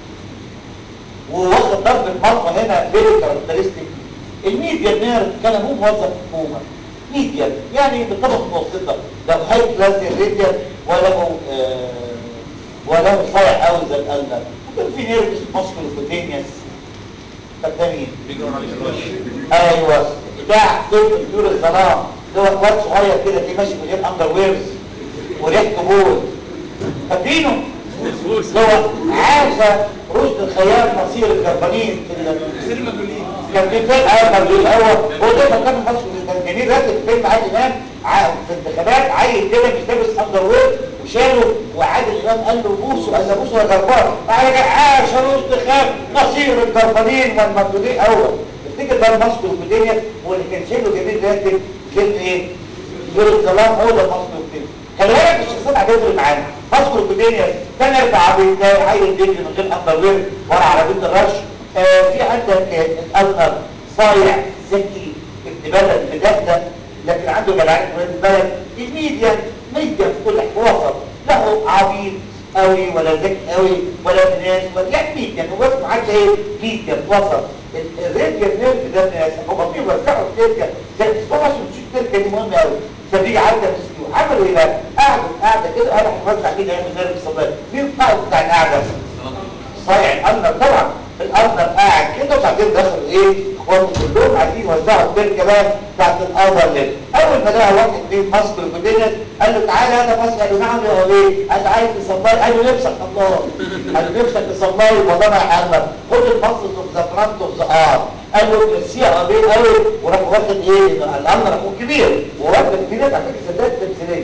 وواخد ضرب المرفى هنا فيري كاركترستيك الميديا نير كان هو موظف حكومه ميديا يعني بطبقه متوسطه لو هاي كلاس الريديا ولا هو آه ولا هو صايع قوي زي القلب ممكن في نيرفس ماسكولو كوتينيوس طب ده مين؟ ايوه بتاع طب الدور الظلام اللي هو واد صغير كده تلاقيه ماشي من غير اندر ويرز وريحته بول فاكرينه؟ اللي هو عاش رشد الخيال مصير الكربانين في كان في فيلم اول بالليل الاول هو ده كان مصر كان جميل راتب فيلم عادل امام في انتخابات عيل كده مش لابس اندر وير وشاله وعادل امام قال له بوسه قال له بوسه يا جربان بعد كده عاش رشد الخيال مصير الكربانين والمبدودين اول افتكر ده المصر والبدايه واللي كان شايله جميل راتب فيلم ايه؟ غير الظلام هو ده المصر والبدايه خلي بالك الشخصيات هتفرق معانا مصر والبدايه كان يرفع عبيد عيل بيجي من غير اندر وير ورا عربيه الرش آه في عندك الأزهر صايع ذكي ابن بلد مدهدة لكن عنده جدعان ولاد البلد الميديا ميديا في كل وسط له عبيد قوي ولا ذكي قوي ولا ابن ناس ولا يعني ميديا هو اسمه حتى ايه ميديا في وسط الراديو نيرف ده ناس هم بيوزعوا التركه زي الاسبوع عشان تشوف التركه دي مهمه قوي فبيجي عدى مسكين عملوا ايه بقى؟ قعدوا قاعده كده انا هوزع كده يعمل نيرف الصباح مين القائد بتاع القعده؟ صايع الأرنب طبعا الأرنب قاعد كده وبعدين دخل ايه اخواته كلهم عايزين يوزعوا التركه بقى بتاعت الأرض اللي اول ما لقى واحد اثنين ماسك البدنيا قال له تعالى انا ماسك قال له نعم يا وليه قال له عايز تصباي قال له نفسك الله قال له نفسك تصباي والله ما هحرمك خد المصل في زفرانته في زقار قال له السياقه بيه قوي وراح واخد ايه الأرنب اخوه كبير وواخد كبير على فكره سداد تمثيليه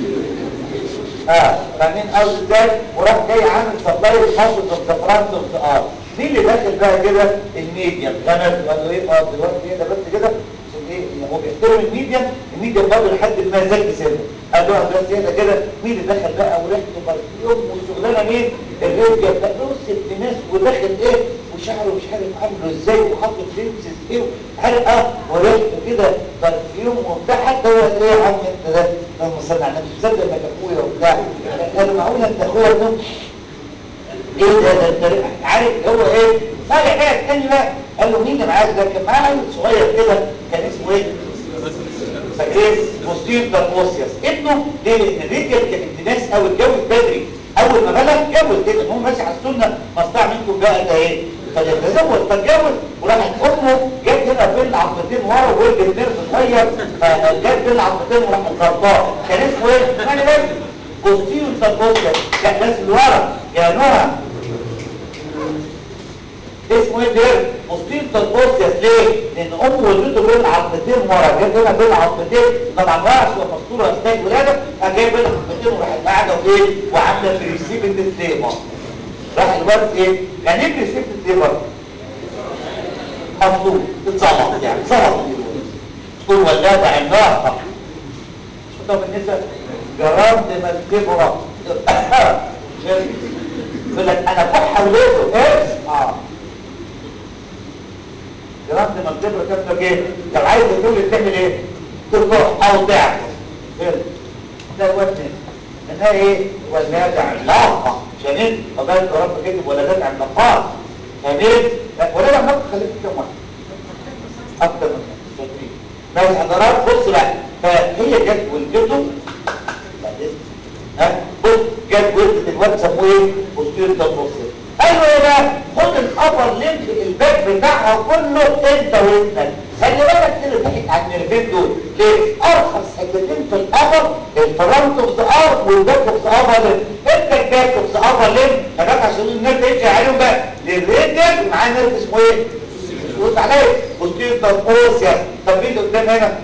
اه فاهمين قصدي ازاي وراح جاي عامل سبلاي حاطط الزفران اه مين اللي داخل بقى كده الميديا غمز قال له ايه اه دلوقتي ايه ده بس كده عشان ايه هو بيحترم الميديا الميديا برضه لحد ما زكي سنه قال له بس ايه ده كده مين اللي دخل بقى وريحته برفيوم وشغلانه مين الريديا بقى نص ابن ناس وداخل ايه وشعره مش عارف عامله ازاي وحاطط لبس ايه حلقه وريحته كده برفيوم وبتاع حتى هو قال ايه يا عم انت ده لما صلى على النبي تصدق انك اخويا وبتاع قالوا معقول انت اخويا ابنه ايه ده ده انت عارف هو ايه صالح بقى التاني بقى قال له مين اللي معاك ده كان معاه عيل صغير كده كان اسمه ايه فاكرين مستير دارموسياس ابنه ليه لان الرجال كان ابن ناس قوي اتجوز بدري اول ما بلغ اتجوز كده هو ماشي على السنه مصنع منكم بقى ده ايه فليتزوج فاتجوز وراحت امه جت هنا بين عظمتين ورا وولد النيرف اتغير فجت بين عظمتين وراحت ضرباه كان اسمه ايه؟ ماني بس بوستيريو سبوستيا لا ناس اللي ورا يا نهى اسمه ايه ده؟ بوستيريو سبوستيا ليه؟ لان امه ولدته بين عظمتين ورا جت هنا بين عظمتين طبعا ورا عشان مستوره اثناء الولاده فجاي بين عظمتين وراحت قاعده وايه؟ وعامله بريسيبت سليمه راح الواد ايه؟ يعني ايه بريسيبت سليمه؟ مفروض اتظبط يعني ظبط تكون ولاده عملاقه طب بالنسبه جربت ما تكبر يقول لك انا كح وليته ايه اه جربت ما تكبر كابتن ايه لو عايز تقول تعمل ايه تروح او تعمل ده الواد انها ايه ولاده عملاقه جميل فبالك رب كتب ولادات عملاقات جميل ولادة عملاقه خليك كم واحد اكتر من شاطرين بس حضرات بص بقى فهي جت ولدته ها بص جت ولدت الواد سموه ايه بوستير تنبصر قال له ايه بقى خد الابر ليمب الباك بتاعها كله انت وابنك خلي بالك كده ضحك على النرفين دول ليه ارخص حتتين في الابر الفرونت اوف ذا ار والباك اوف ذا ابر ليمب انت الباك اوف ذا ابر ليمب هناك عشان النرف يمشي عليهم بقى للريديال معاه نرف اسمه ايه بص عليه بوستير تنبصر طب مين اللي قدام هنا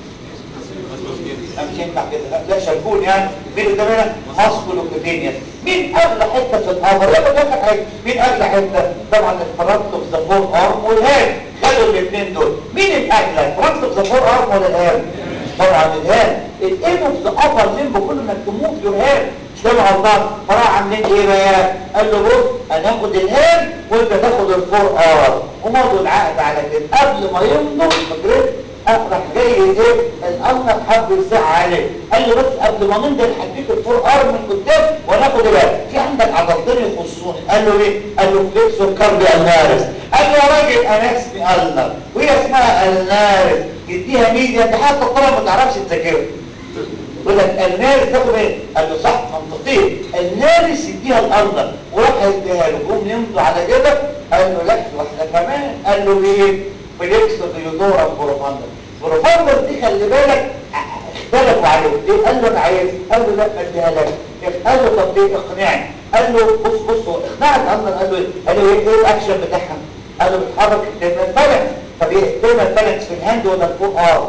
مش ينفع كده لا شايفون يعني مين قدام هنا ماسكولوكوتينيوس مين اغلى حته في الامر لا بقول حاجه مين اغلى حته طبعا الفرنت اوف ذا فور ارم والهاند خدوا الاثنين دول مين الاغلى الفرنت اوف ذا فور ارم ولا الهاند طبعا الهاند الايم اوف ذا ابر ليمب كل ما تموت يور هاند مش كده غلطان فراح عاملين ايه بقى قال له بص انا هاخد الهاند وانت تاخد الفور ار ومضوا العقد على كده قبل ما يمضوا فاكرين راح جاي ايه الامر حب الساعه عليه قال لي بس قبل ما نمضي هديك الفور ار من قدام وناخد بالك في عندك عضلتين يخصوني قال له ايه قال له فليكسور كاردي النارس قال له يا راجل انا اسمي النر وهي اسمها النارس يديها ميديا انت حتى الطلبه ما تعرفش تذاكرها يقول لك النارس تاخد ايه قال له صح منطقي النارس يديها الارنب وراح يديها له قوم يمضوا على كده قال له لا واحده كمان قال له ايه فليكس ديودورا بروفاندر بروفاندر دي خلي بالك اختلفوا عليه ايه قال له انا عايز قال له لا اديها لك قال له طب ليه اقنعني قال له بص بص هو اقنعك اصلا قال له ايه قال له ايه ايه الاكشن بتاعها قال له بتحرك التيرمال بالانس طب ايه التيرمال بالانس في الهاند ولا الفوق اه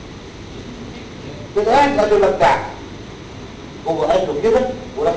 في الهاند قال له لا بتاعك هو قال له كده وراح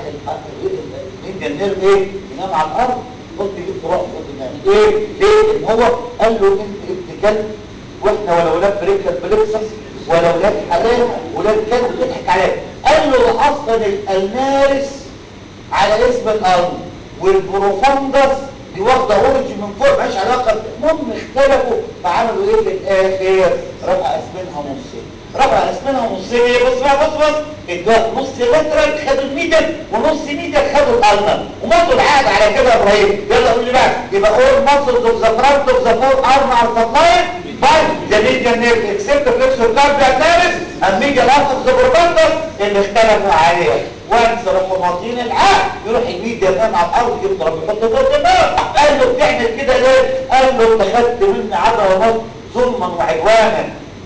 الانجن نيرف ايه ينام على الارض قلت جبت رأس قدام ايه ليه ان هو قال له انت ابن كلب واحنا ولا ولاد بريكل بريكسس ولا ولاد حلال ولاد كلب بتضحك عليه قال له ده اصلا الالمارس على اسم الارض والبروفاندس دي واخده اوريجي من فوق مالهاش علاقه المهم اختلفوا فعملوا ايه في الاخر رفع اسمنها نصين رفع اسمنها نصين ايه بص بقى بص بص ادوها نص لترال خدوا الميدل ونص ميدل خدوا الالمر ومضوا العقد على كده يا ابراهيم يلا قول لي بقى يبقى اول ماسلز اوف ذا فرونت اوف ذا فور ارم ار سبلايد باي ذا ميديال نيرف اكسبت فليكسور كاردياك نيرف الميديال ارم اوف ذا بروفاندس اللي اختلفوا عليها وانس راحوا ماضيين العقد يروح الميديا ينام على الارض يضرب يحط فوق الدماغ قال له بتعمل كده ليه؟ قال له انت خدت مني عبره ونص ظلما وعدوانا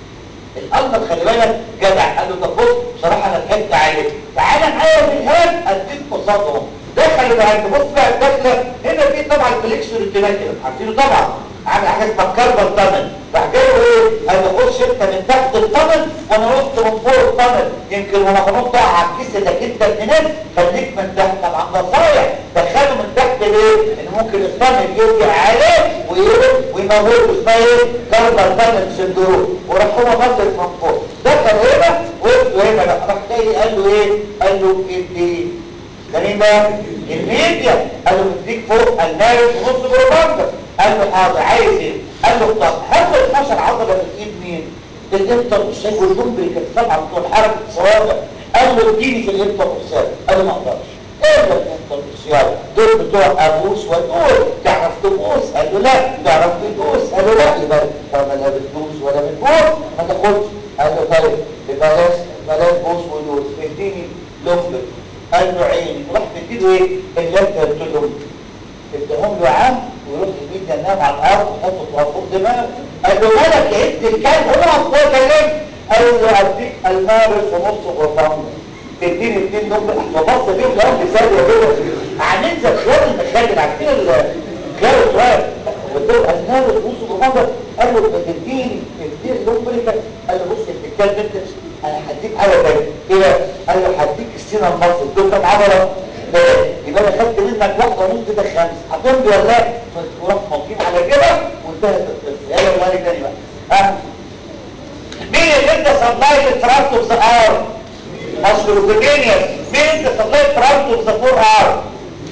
الأمر خلي بالك جدع قال له طب بص بصراحة أنا ضحكت عليك تعالى معايا في الهاب أديك قصادهم دخل بقى بص بقى الدخلة هنا في طبعا الفليكسور التناكل عارفينه طبعا عامل حاجة اسمها كاربال تانل راح جاي له ايه؟ قال له خش انت من تحت التانل وانا رحت من فوق التانل يمكن وانا بنط على الكيس انك انت ابن خليك من تحت طبعا ده صايع دخله من تحت ليه؟ ان ممكن التانل يرجع عليه وايه؟ ويموته اسمها ايه؟ كاربال تانل سندروم وراح هو نزل من فوق دخل هنا وقف هنا بقى راح جاي قال له ايه؟ قال له ادي ده مين ده؟ الميديا قال له مديك فوق النارس ونص بروباندا قال له حاضر عايز ايه؟ قال له طب هات 12 عضله في الايد مين؟ الانتر والشاي والدمبل كانت طبعا بتوع حركه صوابع قال له اديني في الانتر والسير قال له ما اقدرش ايه ده الانتر والسير دول بتوع ابوس ودول تعرف تبوس قال له لا تعرف تدوس قال له لا يبقى طالما لا بتدوس ولا بتبوس ما تاخدش قال له طيب بلاش بلاش بوس ودوس اديني لمبل قال له عيني راح مديله ايه اللي انت قلت له ادهم له عام ويروح يميد الميديا نام على الارض وحط تراب فوق دماغه قال له مالك يا ابن الكلب هو اصلا كلام قال له اديك المارس ونص غرفان تديني اتنين دول وبص فيهم لو بثانيه كده هننزل خيار المخادر عارفين الخيار التراب قلت له المارس ونص غرفان قال له تديني تديني دول بريكا قال له بص يا ابن الكلب انت انا هديك حاجه تانيه كده قال له هديك السينا المصري دول كام عضله يبقى انا خدت منك واحده ونص كده خمس هتمضي ولا لا تروح موقفين على كده وانتهت القصه يلا الوالد تاني بقى ها مين اللي انت سبلاي التراكت اوف ذا ار ماسكروكوتينيوس مين انت سبلاي التراكت اوف ذا فور ار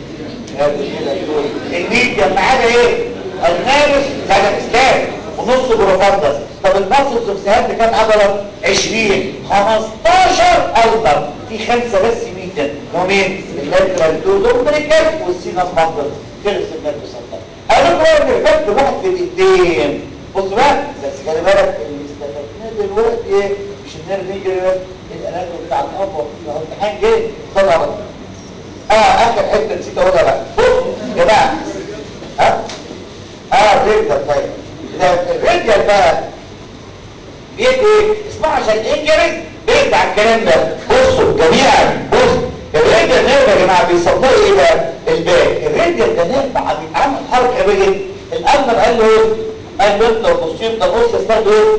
الميديا معانا ايه المارس سنه اسلام ونص بروفاندس طب الماسلز اوف ذا كام عضله 20 15 قلبه في خمسه بس ميديا مين اللاترال تو دومبريكال والسينا المنظر خلص النرف سبلاي هقول لكم ان الفك واحد في الايدين بص بقى بس خلي بالك اللي استفدناه دلوقتي ايه مش النيرف يجري الاناتوم بتاع الاب الامتحان جه خد على طول. اه اخر حته نسيت اقولها بقى بصوا يا جماعه ها اه الرجل طيب ده الرجل بقى بيدي ايه اسمعوا عشان انجرز بيرجع على الكلام ده بصوا جميعا بصوا الرجل نيرف يا جماعه بيسموه ايه بقى الباك الرجل ده نيرف بيتعمل حركه بيه الامر قال له ايه قال له انت بصير ده بص استخدم ايه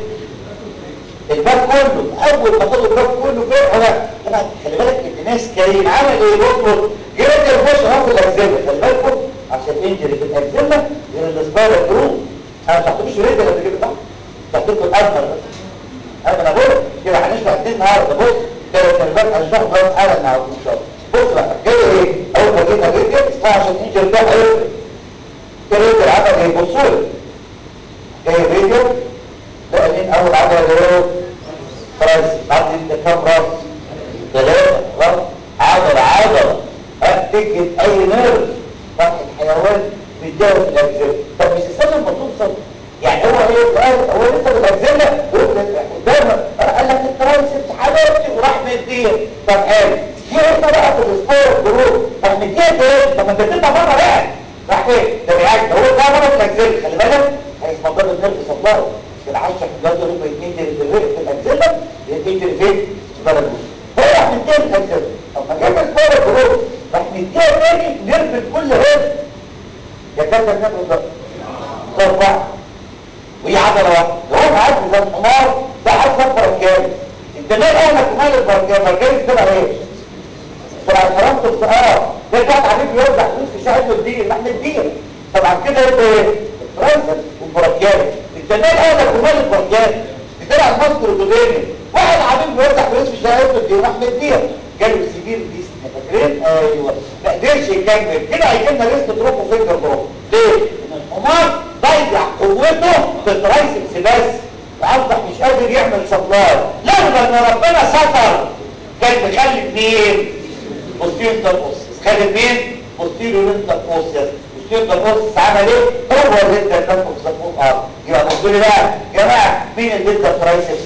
الباب كله اول ما خدوا الباب كله فرقوا بقى طبعا خلي بالك ان ناس كريم عمل ايه بصوا جريت البوش اهو في الاجزله خلي بالكم عشان انجري في الاجزله غير الاسبايرال جروب انا ما تحطوش رجل قبل كده صح تحطيكم الامر بس انا بقول كده هنشرح اتنين النهارده بص كده الكلمات هنشرح بقى حالا النهارده ان شاء الله بص بقى جاي ايه اول ما جيت الرجل اسمها عشان انجري ده هيفرق كده العمل ايه بصوا لي جاي الرجل ده مين اول عضله اللي راس عضله انت كام راس ثلاثه راس عضله عضله هتجد اي نيرف فرح الحيوان بيتجاوز الاجزاء طب مش استنى لما توصل يعني هو ايه قال هو لسه بالاجزاء قدامه قال لك الترايسبس حبيبتي وراح مديه طب حلو في ايه بقى في السبور جروب طب مديه ايه طب ما انت تطلع بره بقى راح فين ده بيعجب هو ده بره الاجزاء خلي بالك هيسمى ضرب النيرف سبلاي العشرة في الجهاز الربع ينجري في الرئة في الأجزلة ينجري فين؟ في بلد هو راح مديها الأجزلة طب ما جاب الكورة جروب راح مديها تاني نرفد كل رئة يا كذا نبرد ده ترفع وهي عضلة واحدة لو هو عارف زي الحمار ده عارف صفر الكامل انت مال اهلك ومال البركان بركان تبع ايه؟ تبع حرامته الصغار ده كان حبيبي يوزع فلوس في شهاده الدين راح مديها طبعا كده يبقى ايه؟ فرنسا والبركان انت مال اهلك ومال البركان بتلع المصدر الدوداني واحد حبيبي بيوزع فلوس في شهاده الدين راح مديها جاله سيفير ديس فاكرين ايوه ما قدرش يكمل كده هيجي لنا ريسك دروب وفينجر دروب ليه؟ ان الحمار ضيع قوته في الترايسبس بس فاصبح مش قادر يعمل سبلاي لولا ان ربنا ستر كان مخلي مين؟ بوستيريور انتربوسس خلي مين؟ بوستيريور انتربوسس بوستيريور انتربوسس عمل ايه؟ هو اللي ادى التنفس سبوت ار يبقى بصوا لي بقى يا جماعه مين اللي ادى الترايسبس؟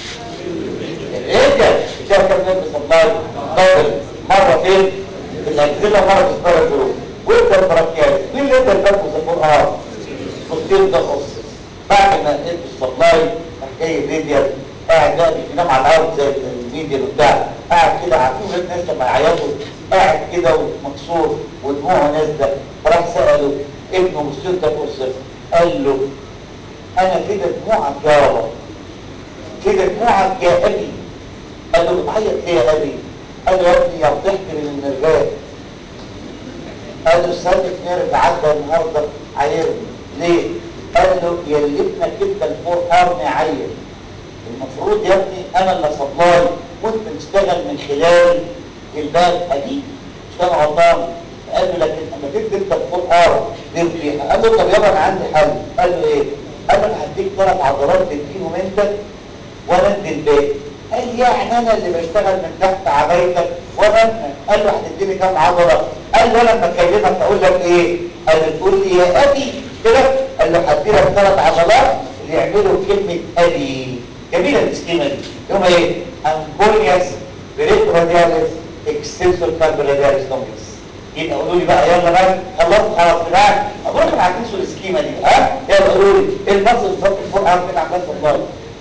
الرجل شاف كام نجم سبلاي دبل مره فين؟ في الاجزله مره في سبايرال جروب وادى البراكيال مين اللي ادى التنفس سبوت ار؟ بوستيريور انتربوسس بعد ما ادى السبلاي راح جاي الراديال قاعد بقى بينام على الارض زي الميديا وبتاع قاعد كده عارفين ولاد ناس لما يعيطوا قاعد كده ومكسور ودموعه نازله فراح ساله ابنه مستر قرصر قال له انا كده دموعك يا بابا كده دموعك يا ابي قال له بتعيط ليه يا ابي قال له يا ابني يا بتحكي من النرفات قال له السادس نيرف عدى النهارده عايرني ليه قال له يا اللي ابنك انت الفور ارم عيل المفروض يا ابني انا اللي سبلاي وانت تشتغل من خلال الباب اكيد اشتغل غلطان قال له لكن اما تدي انت الفور ارم دير فيها قال له طب يابا انا عندي حل قال له ايه قال له انا هديك ثلاث عضلات تديهم انت وانا ادي الباقي قال يعني انا اللي بشتغل من تحت عبايتك وانا قال له هتديني كام عضله قال له لما اكلمك اقول لك ايه قال له تقول لي يا ابي كده قال له هدي لك ثلاث عضلات اللي يعملوا كلمه ابي جميله السكيمه دي هم ايه امبولياس بريترادياليس اكسسور كاربرادياليس لونجس يبقى قولوا لي بقى يلا بقى خلصت خلاص بقى اقول لكم هتنسوا السكيمه دي ها يلا قولوا لي ايه المصل بالظبط الفور ارم اللي عمال والله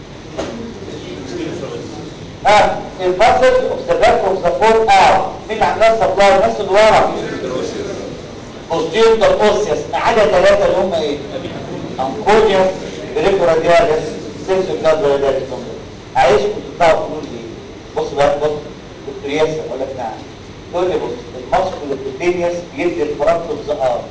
ها المصل اوف ذا باك اوف ذا فور ارم مين اللي عندها سبلاي الناس اللي ورا بوستيريور اوسيوس ما عدا ثلاثه اللي هم ايه انكوديوس بريكوراديالس سيرسو كادراديالس عايزكم تطلعوا تقولوا لي بص بقى بص دكتور ياسر اقول لك نعم تقول لي بص المصل الكوتينيوس بيدي الفرنت اوف ذا ارم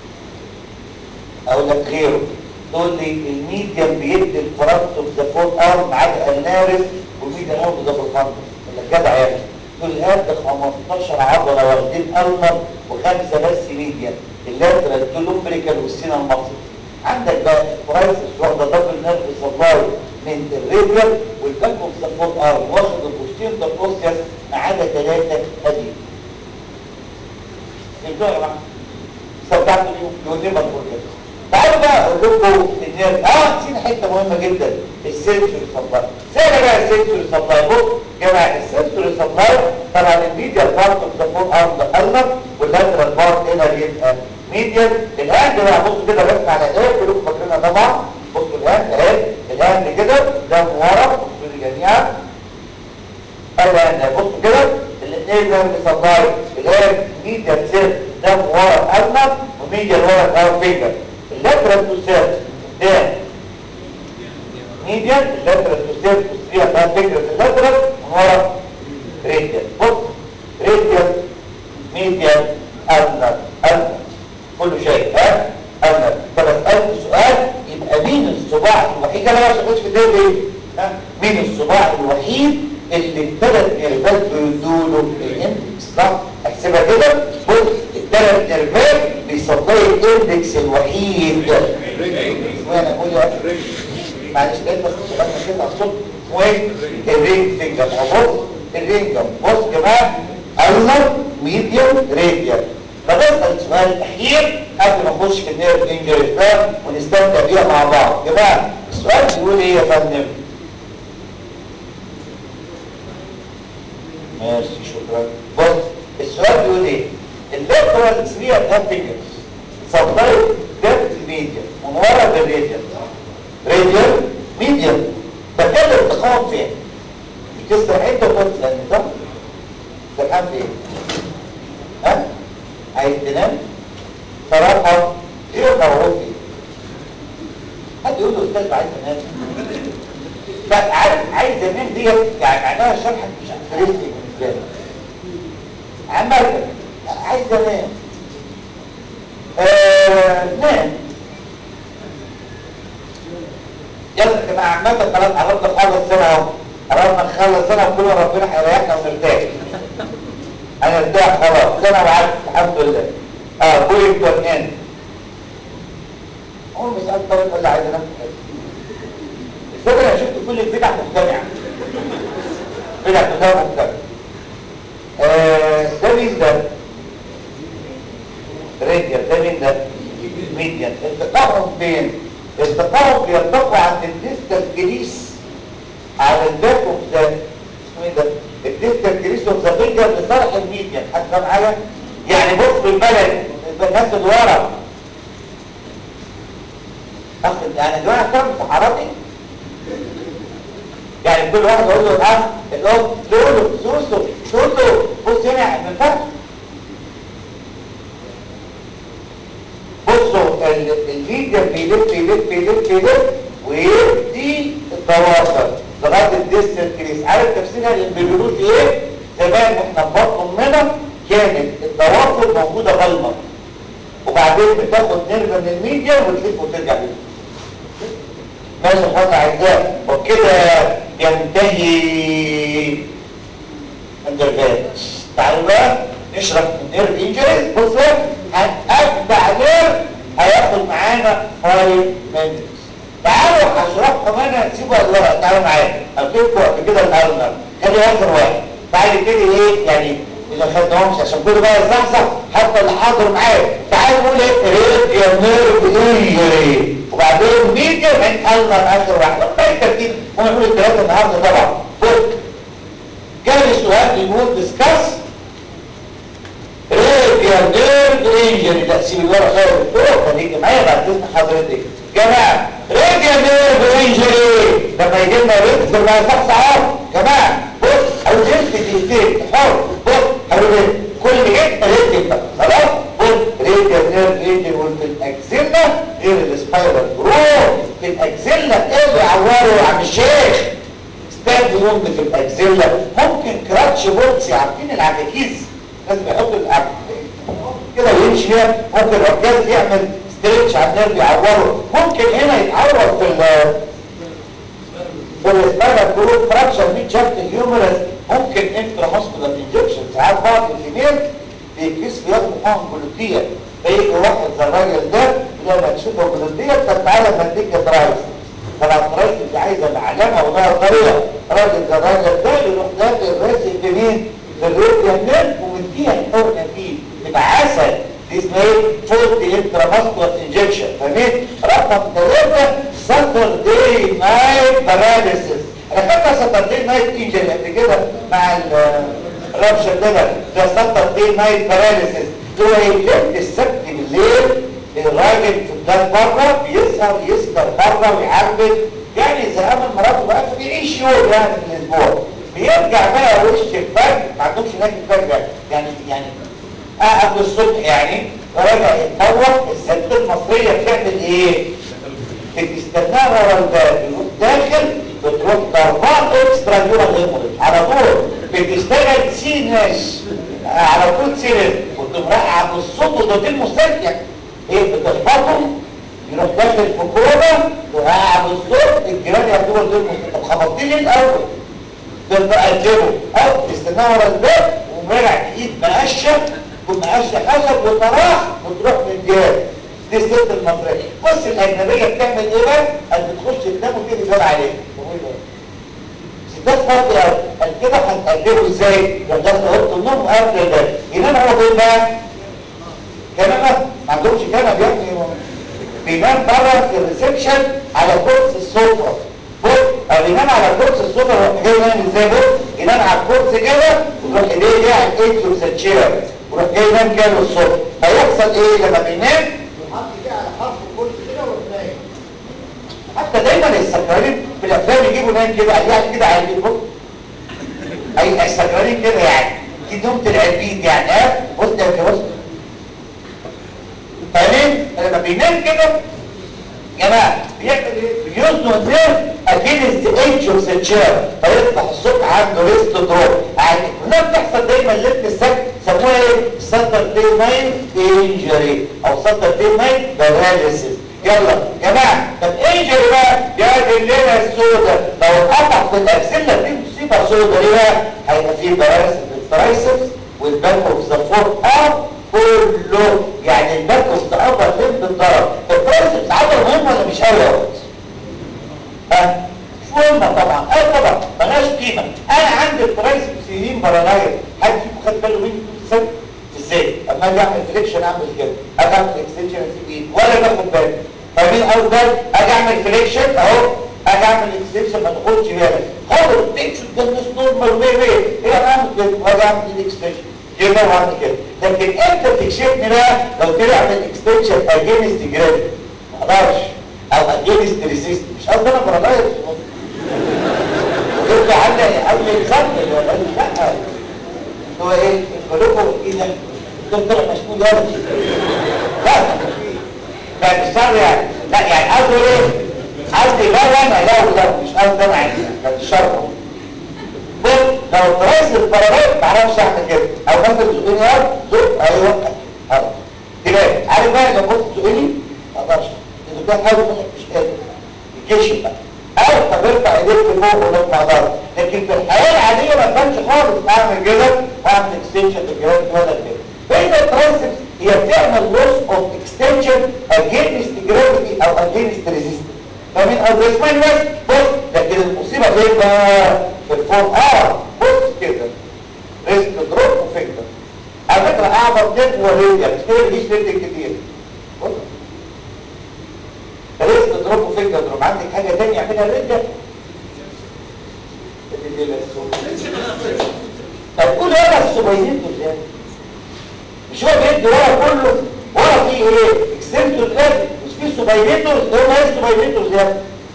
اقول لك غيره تقول لي الميديم بيدي الفرنت اوف ذا فور ارم عدا النارس والميديم اوف ذا فور ارم ولا جدع يعني تقول لي هات 15 عضله واخدين النر وخمسه بس ميديم اللاترال تولومبريكال والسينا المصل عندك بقى الفرايسس واخده دبل نيرف سبلاي من الراديال والباك اوف ذا فور ارم واخد البوستير ذا بروسيس ما عدا ثلاثه قديم فهمتوا يا جماعه؟ استمتعتوا بيهم يقول لي مفروض كده تعالوا بقى اقول لكم النيرف اه نسينا حته مهمه جدا السنسوري سبلاي ازاي بقى السنسوري سبلاي بص يا جماعه السنسوري سبلاي طبعا الميديال بارت اوف ذا فور ارم ده النر واللاترال بارت هنا بيبقى ميديال الهاند بقى بصوا كده بس على ايه كلكم فاكرينها طبعا بصوا الهاند اهي الهاند كده ده ورا بصوا لي جميعا الهاند بصوا كده الاثنين ده بيصدروا الهاند ميديال سير ده ورا النر وميديال ورا الارم فينجر اللاترال توسير ده ميديال اللاترال توسير توسير ده فينجر اللاترال من ورا راديال بص راديال ميديال النر النر كله شيء ها انا طب اسالك سؤال يبقى مين الصباع الوحيد انا ما شفتش في الدوري ايه ها مين الصباع الوحيد اللي الثلاث نيرفات بيدوا له الاندكس صح احسبها كده بص الثلاث نيرفات بيسبلاي الاندكس الوحيد وانا اقول يا معلش لقيت بس السؤال كده على الصبح اسمه ايه الرينج فينجر بص الرينج بص يا جماعه النر ميديوم راديال فنسأل السؤال الأخير قبل ما نخش في النيرف انجري ده ونستمتع بيها مع بعض يا جماعه السؤال بيقول ايه يا فندم؟ ماشي شكرا بص السؤال بيقول ايه؟ الليترال 3 ده فينجرز سبلاي ديبت ميديا من ورا بالراديال راديال ميديا فكان الارتقام فين؟ مش تسرح انت وقلت لان ده سرحان فين؟ ها؟ عايز تنام صراحة غير معروفي حد يقول له استاذ عايز تنام لا عارف عايز انام ديت يعني معناها شرح مش انترستنج بالنسبه لي عامة عايز انام آه نام يلا يا جماعه عامة خلاص قربنا نخلص سنة اهو قربنا نخلص سنة وكل ربنا هيريحنا ونرتاح انا ارتاح خلاص سنة وعدت الحمد لله اه بوليك تورنين هو مش قال طريق ولا عايز انام الفكرة انا شفت كل البدع مجتمعة بدع كلها مجتمعة آه ده مين ده؟ راديال ده مين ده؟ ميديان التقاهم فين؟ التقاهم بيرتقوا عند الديستال كريس على الباك اوف ذا اسمه ايه ده؟ الديستال كريس اوف ذا فينجر لصالح الميديان حد فاهم حاجه؟ يعني بص في البلد الناس اللي ورا اخد يعني يا جماعه كم صحراتي يعني كل واحد يقول له الاخ الام لولو سوسو سوسو بص هنا ما ينفعش بصوا الميديا بيلف يلف يلف يلف ويدي التواصل لغايه الديستنت كريس عارف تفسيرها الامبريولوجي ايه؟ زمان واحنا في بطن امنا كانت التواصل موجوده غلمه وبعدين بتاخد نيرف من الميديا وتلف وترجع بيه ماشي يا اخوانا اعزائي وبكده ينتهي الدرجات تعالوا بقى نشرح النيرف انجريز بص هنأتبع نيرف هياخد معانا 5 minutes تعالوا هشرحكم انا سيبوا الورق تعالوا معايا قلت لكم قبل كده الارنر كان اخر واحد بعد كده ايه يعني اللي خدناهمش عشان كله بقى يصحصح حتى اللي حاضر معايا تعالوا نقول ايه ريد نيرف انجري وبعدين ميديا من النر اخر واحد باقي الترتيب هم يقولوا الثلاثه النهارده طبعا بص كان السؤال بيقول ديسكاس ريد انجري لا سيب الورق خالص فوق خليك معايا بعد اذن حضرتك جماعه راديال نيرف انجري لما يجي لنا ريد ما يصحش اهو جماعه بص او جلد دقيقتين حر بص حلوين كل حته ريد بقى خلاص بص راديال نيرف انجري وفي الاكسيلا غير السبايرال جروث في الاكسيلا ايه اللي يعوره يا عم الشيخ ستاند ووند في الاكسيلا ممكن كراتش بولسي عارفين العكاكيز لازم يحط العكاكيز كده ويمشي هنا ممكن الرجال يعمل ستريتش على النيرف يعوره ممكن هنا يتعور في ال في الاسبانيا جروب فراكشن في شفت الهيومرس ممكن انترا ماسكولار انجكشن ساعات بعض الفيميل بيكسب ياخدوا حقن جلوتيه فيجي واحد زي الراجل ده لما تشوفه جلوتيه طب تعالى نديك ترايس طبعا الترايس اللي عايزه معلمه وده طريقه راجل زي الراجل ده يروح داخل راسي في مين؟ في الريديال نيرف ومديها الحقنه فيه تبقى عسل دي اسمها ايه؟ فولت انتراماسكولار انجكشن فاهمين؟ رقم ثلاثة ساتر داي نايت باراليسيس انا خدنا ساتر داي نايت انجري قبل كده مع الرابشر ده ده ساتر داي نايت باراليسيس هو يلف السبت بالليل الراجل في الدار بره بيسهر يسكر بره ويعربد يعني زهقان من مراته بقى فبيعيش يوم يعني في الاسبوع بيرجع بقى وش الفجر ما عندهمش هناك الفجر يعني يعني قبل الصبح يعني راجع يتفوق الست المصرية بتعمل ايه؟ بتستناه ورا الباب يروح داخل بتروح ضربات اكسترا يورال هيموريج على طول بتشتغل سينس على طول سينس وتمرقع بالصوت وده المسترجع ايه بتخبطه يروح داخل في كوره وقع بالصوت الجيران يعتبر دول مسترجع طب خبطتني الاول تبقى تقدمه او تستناه ورا الباب ومرجع ايد مقشه ومقشه خشب وطراح وتروح من الجهاز دي الست المصريه بص الاجنبيه بتعمل ايه بقى؟ قد بتخش تنام وتيجي تنام عليه ستات فاضيه قوي قال كده هتقدمه ازاي؟ يروح داخل اوضه النوم وقبل الباب ينام هو فين بقى؟ كنبه ما عندهمش كنبه يا ابني بينام بره في الريسبشن على كرسي السفره بص او ينام على كرسي السفره يروح جاي ينام ازاي بص ينام على الكرسي كده ويروح ايديه جايه على الايدج اوف ذا تشير ويروح جاي ينام كده الصبح هيحصل ايه لما بينام يحط كده على حرف الكرسي كده ويروح نايم حتى دايما السكرانين في الافلام يجيبوا نايم كده يعني كده على البيت بص اي السكرانين كده يعني دي نومه العبيد يعني ها بص ده بص فاهمين لما بينام كده يا جماعه بيعمل ايه بيوزنوا النيرف اجينست ايدج اوف ذا تشير فيصبح الصبح عنده ريست دروب يعني كلها بتحصل دايما ليله السبت سموها ايه ساتر دي نايت انجري او ساتر دي نايت باراليسيس يلا يا جماعه طب انجري بقى يا دي الليله السوداء لو اتقطع في الاكسله دي مصيبه سوداء ليه بقى هيبقى في باراليسيس بالترايسبس والباك اوف ذا فور اب كله يعني الباك اوف ذا ابر ليمب اتضرب الترايسبس عضله مهمه ولا مش قوي يا ولد ها مش مهمه طبعا اه طبعا ملهاش قيمه انا عندي الترايسبس يمين باراناير حد فيكم خد باله مني طول السنه ازاي اما اجي اعمل فليكشن اعمل كده اجي اعمل اكستنشن اسيب ايدي ولا باخد بالي فاهمين اول ده اجي اعمل فليكشن اهو اجي اعمل اكستنشن ما تاخدش بالك خد التنشن ده مش نورمال وي وي ايه انا اعمل كده واجي اعمل ايدي اكستنشن كده واعمل كده لكن امتى تكشفني بقى لو كده اعمل اكستنشن اجينست جرافيتي ما اقدرش او اجينست ريزيست مش قصدي انا برضايا وجبت عندي اول اكزامبل ولا لا هو ايه الكلوكو ايه ده دكتور مشمول يا ابني لا لا مش شر يعني لا يعني قصده ايه قصدي لا انا لا ولا مش قصدي انا يعني كان الشر بص لو الترايس الباراليل ما اعرفش اعمل كده او مثلا تقولي يا زق ايوه اهو كده عارف بقى لو كنت تقولي ما اقدرش الدكتور حاول يقول لك مش قادر يكشف بقى او طب ارفع ايديك لفوق ولو ما اقدرش لكن في الحياه العاديه ما تبانش خالص اعمل كده اعمل اكستنشن في الجهاز ولا كده فاذا الترايسبس هي بتعمل لوس اوف اكستنشن اجينست جرافيتي او اجينست ريزيستنس فمن الرسمين بس بص لكن المصيبه فين بقى في الفور ار بص كده ريسك دروب وفكره على فكره اعظم جد هو الريديا مش كده بيجيش ريديا كتير بص ريسك دروب وفكره دروب عندك حاجه ثانيه يعملها الريديا طب قول يلا السوبايزين دول مش هو بيدي ورا كله في ايه اكستنسور كارد مش في سوبايليتورز ده ما هي السوبايليتورز ده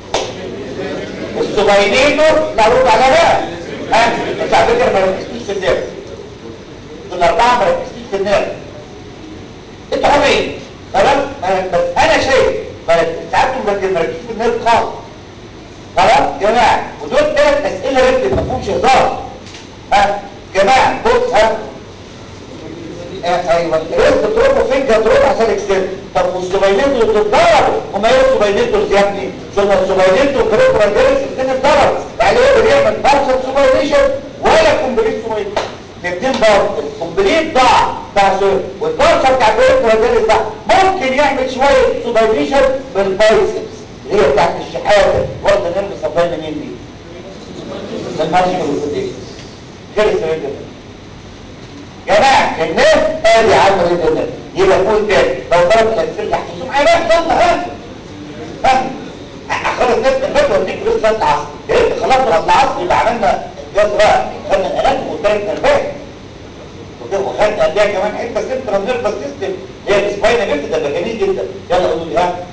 السوبايليتور لا رد على بقى ها انت على فكره ما ركزتوش في النيرف دول الاربعه ما ركزتوش في النيرف انتوا حرين خلاص ما- بس انا شايف ما ركز- ساعات ما ركز- ما ركزتوش في النيرف خالص خلاص يا جماعه ودول ثلاث اسئله ركز ما فيهمش هزار ها جماعه بص ها آه، ايوه ريست دروب وفينجر دروب عشان اكستند طب والسوبايليتور تتضربوا هم ايه السوبايليتورز يا ابني شفنا السوبايليتور كريبرال ديرس الاثنين اتضرب يعني ايه بيعمل بارشل سوبايليشن ولا كومبليت سوبايليشن الاثنين برضه الكومبليت ضاع بتاع سوبر والبارشل بتاع كريبرال ديرس ده ممكن يعمل شويه سوبايليشن بالبايسبس اللي هي بتاعت الشحاته برضه نرمي سبلاي منين دي؟ من المارشل والكوتيكس غير السوبايليتور جماعة الناس ادي عمل الناس يبقى نقول تاني لو ضرب الاكسل يحفظوا معايا بقى يلا ها ها خلاص الناس من بدري وديك بس صلاه العصر يا ريت خلاص صلاه العصر يبقى عملنا الجهاز بقى خدنا الالات وثلاث نرفات وخدنا قبلها كمان حته سنترال نيرفس سيستم اللي هي السباينا جبت ده يبقى جميل جدا يلا قولوا لي ها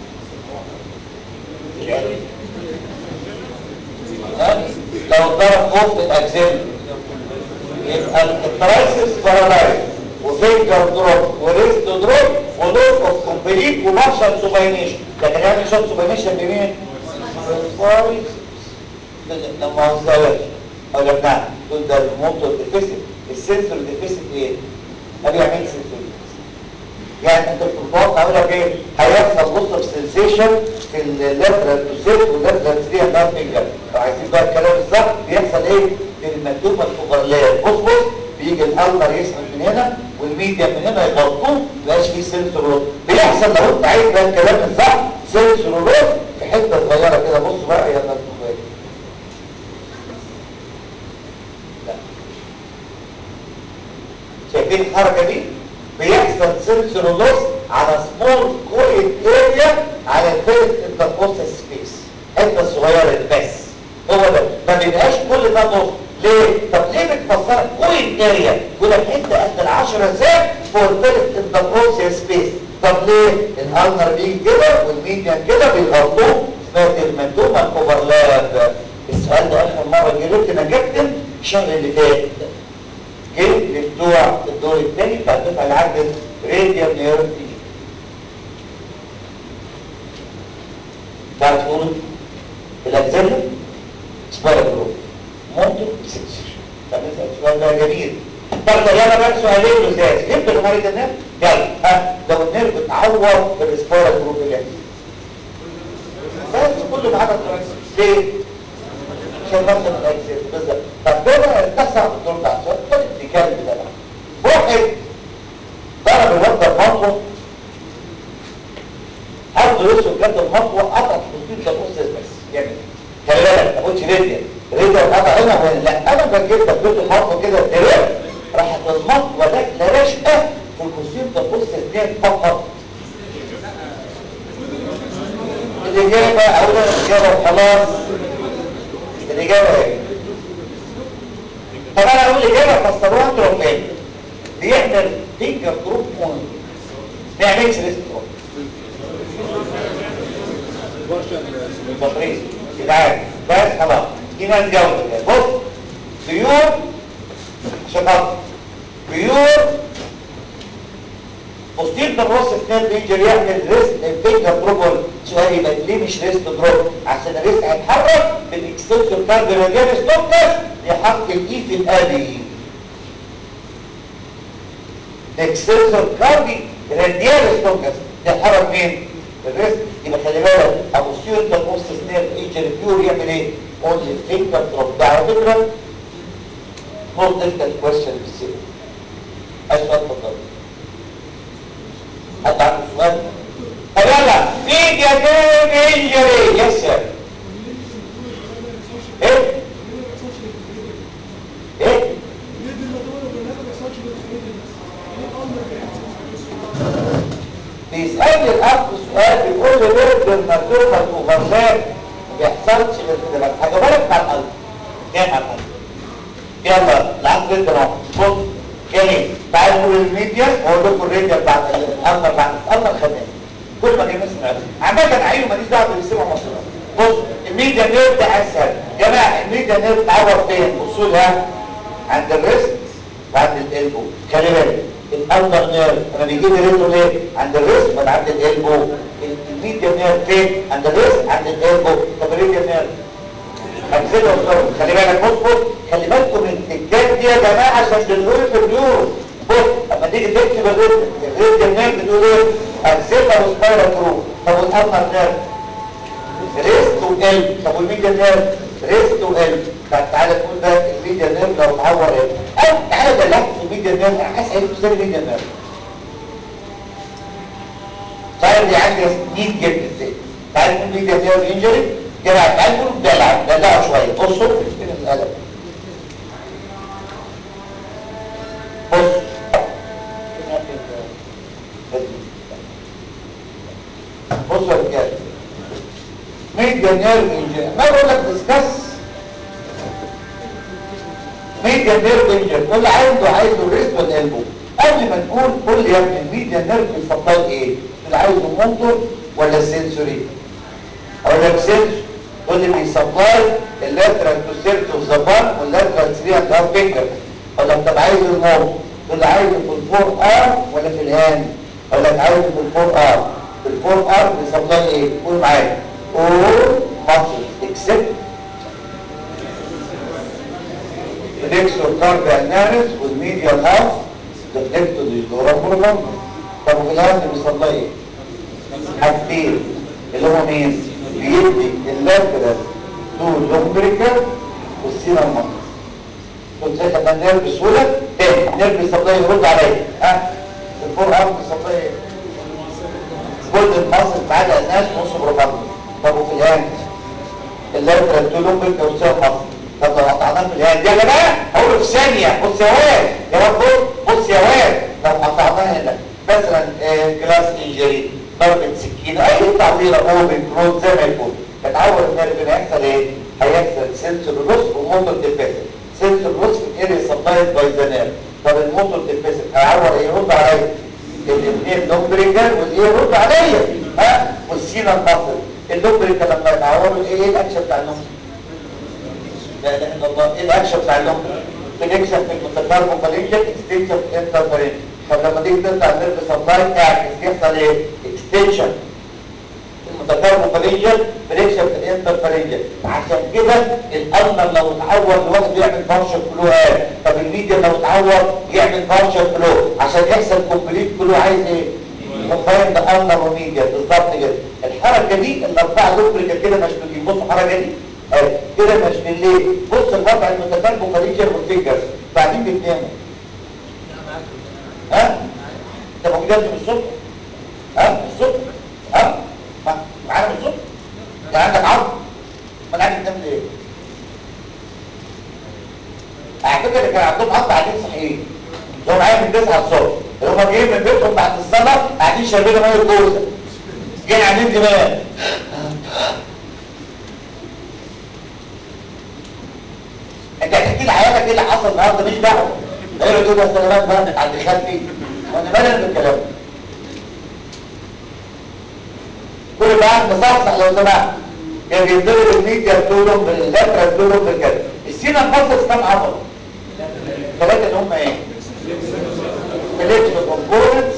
ها؟ لو ضرب فوق الاكسل يبقى الترايسس بارالايز وفينجر دروب وريست دروب ودور اوف كومبليت ومارشال سوباينيشن لكن يعمل شوت سوباينيشن بمين؟ بالفايز لما ما وصلش او جبناها تقول ده الموتور ديفيسيت السنسور ديفيسيت ايه؟ ما بيعملش سنسور يعني انت بتتوقع يقول لك ايه هيحصل بص سنسيشن في اللاترال توسيت واللاترال ثري اند فينجر لو عايزين بقى الكلام الصح بيحصل ايه في المكتوبه الاوفرلاب بص بص بيجي الالتر يسحب من هنا والميديا من هنا يغطوه مبقاش فيه سنسور رود بيحصل لو انت عايز بقى الكلام الصح سنسور رود في حته صغيره كده بص بقى يا مكتوبه ايه لا. شايفين الحركه دي بيحصل سنسور لوس على سمول كويت اريا على الفيرست انتركوستال سبيس حته صغيره بس هو ده ما بيبقاش كل ده نص ليه؟ طب ليه بتفسر كويت اريا يقول لك حته قد ال 10 ساعه فور الفيرست انتركوستال سبيس طب ليه؟ الالنر بيجي كده والميديان كده بيغطوه اسمها المنتومه الاوفرلاب السؤال ده اخر مره جه لك انا كابتن الشهر اللي فات جه لبتوع الدور الثاني بتاع الدفعه اللي عدت راديال نيورتي تعرف تقول الاجزله سبايرال جروب مونتو سكسر طب نسال السؤال ده جميل طب يلا بقى سؤالين لزاز جبت المريض النيرف يلا ها لو النيرف اتعور في السبايرال جروب اللي بس كله معانا ليه؟ عشان نفس الاجزاء بالظبط طب ده بقى اتسع الدور ده عشان خد الكلب ده بقى واحد ضرب الواد المطوه حط وشه جنب المطوه قطع الخطوط ده بص بس يعني خلي بالك ما تاخدش ريديا ريديا قطع هنا وهنا لا انا بجيب ضربت المطوه كده تراب راحت المطوه داخله رشقه في الخصيم ده بص اثنين فقط الاجابه اولا الاجابه خلاص الإجابة ايه؟ طب أنا أقول إجابة فسروها انتوا فين؟ بيعمل فينجر دروب مون ما يعملش ريست دروب التطريز يتعاد بس خلاص دي ناس جودة بص طيور شطط طيور بوستير بالراس اثنين بيجر يعمل ريست الفينجر دروب سؤال يبقى ليه مش ريست دروب عشان الريست هيتحرك بالاكستنسور كارد راديال ستوبلس لحق الاي في الابي الاكستنسور كارد راديال ستوبلس يتحرك مين الريست يبقى خلي بالك ابو سيور ده بوست سنير ايجر بيور يعمل ايه اونلي فينجر دروب ده على فكره نوت ديفيكالت كويشن بالسير السؤال اتفضل حد عنده سؤال طب يلا ميديا تيم انجري يس سير ايه ايه بيسألني الأخ سؤال بيقول لي ليه بالمكتوبة الأوفرلاب ما بيحصلش غير كده بس حاجة بالك مع القلب ايه مع القلب يلا العقل جدا اهو بص جميل بعد نقول الميديا هو لكم الريديا بتاعت الامر بعد الامر خدناه كل ما جينا نسمع عامه عينه ماليش دعوه بالسمع مصر بص الميديا نيرف ده اسهل يا جماعه الميديا نيرف تعور فين اصولها عند الريست وعند الالبو خلي بالك الاندر نيرف انا بيجي لي ريتو ليه عند الريست ولا عند الالبو الميديا نيرف فين عند الريست عند الالبو طب الميديا نيرف امثله وصور خلي بالك بص بص خلي بالكم من التكات دي يا جماعه عشان بنقول في النيورو بص اما تيجي تكتب الريتم الريتم نيرف بتقول ايه امثله وسبايرا كرو طب والامر نيرف ريست وقلب طب والميديا نيرف ريست وقلب طب تعالى تقول ده الميديا نيرف لو اتعور ايه او تعالى دلعت في الميديا نيرف انا حاسس هيك بتسمي الميديا نيرف طيب دي عندي نيد جدا ازاي تعالى نقول ميديا نيرف انجري كده تعالى نقول دلع دلعه شويه بصوا فين القلم بص بصوا يا رجاله ميديا نيرف انجري ما بقول لك ديسكاس ميديا نيرف انجري واللي عنده عايزه الريست والقلبه قبل ما نقول قول لي يا ابني الميديا نيرف بيفضل ايه اللي عايزه موتور ولا سنسوري اقول لك سنسوري تقول لي بيسبلاي اللاترال تو سيرتو زبان واللاترال 3 اند هاف فينجر اقول لك طب عايز الموت تقول لي عايزه في الفور ار ولا في الهاند اقول لك عايزه في الفور ار في الفور ار بيسبلاي ايه قول معايا all muscles except the dextrocardial narrows والmedial half deflect to the dura prolongum طب وفي الهاند بيسبلاي ايه حاجتين اللي هو مين بيدي اللاترال تو لومبريكال والسينا المنطقة كنت زي خدنا النيرف بسهولة تاني النيرف سبلاي يرد عليا ها الفور ارم سبلاي كل المصل ما عدا الناس نص بروباند طب وفي الهاند اللاترال تو لومبريكال والسينا المنطقة طب لو قطعناه في الهاند يا جماعة هقوله في ثانية بص يا واد يا واد بص بص يا واد لو قطعناه هنا مثلا جلاس انجري ضربة سكينة اي تعبيرة اوبن كلوز زي ما يكون بتعور النيرف هيحصل ايه؟ هيحصل سنسور لوس وموتور ديفيسيت سنسور لوس في الاريا سبلايد باي ذا نيرف طب الموتور ديفيسيت هيعور ايه؟ يرد عليا الاثنين لومبريكال والايه يرد عليا ها والسينا المصل اللومبريكال لما يتعوروا ايه الاكشن بتاع اللومبريكال؟ لا اله الا الله ايه الاكشن بتاع اللومبريكال؟ بنكشف في المتكرر فالنجل اكستنشن انترفيرنس طب لما تيجي تطلع النيرف سبلاي اعكس يحصل ايه؟ اكستنشن المتكرر بنكشف الانترفيرنجل عشان كده الالمر لو اتعور لوحده يعمل بارشل فلو ايه طب الميديا لو اتعور يعمل بارشل فلو عشان يحصل كومبليت فلو عايز ايه؟ كومبايند النر وميديا بالظبط كده الحركه دي الاربعه لوبريكال كده مشدودين بصوا الحركه دي اهي كده مشدودين ليه؟ بص الوضع المتكرر فريجر والفينجرز بعدين بتناموا ها؟ انت موجود من الصبح؟ ها؟ من الصبح؟ ها؟ معانا من الصبح؟ يعني عندك عرض؟ ما انا عارف تنام ليه؟ على فكره اللي كان عندهم عرض قاعدين صحيين اللي هو معايا من 9 الصبح اللي هم جايين من بيتهم بعد الصلاه قاعدين شاربين ميه جوزه جايين عاملين دماغ انت هتحكي لي حياتك ايه اللي حصل النهارده مش دعوه غير تقول يا سلامات بقى عند خالتي وانا مالي بالكلام كل بعد مصحصح لو سمحت كان بيضرب الميديا بتقولهم باللاترا بتقولهم بالكده السينا المفصل كام عضله ثلاثه اللي هم ايه فليكس كومبوننتس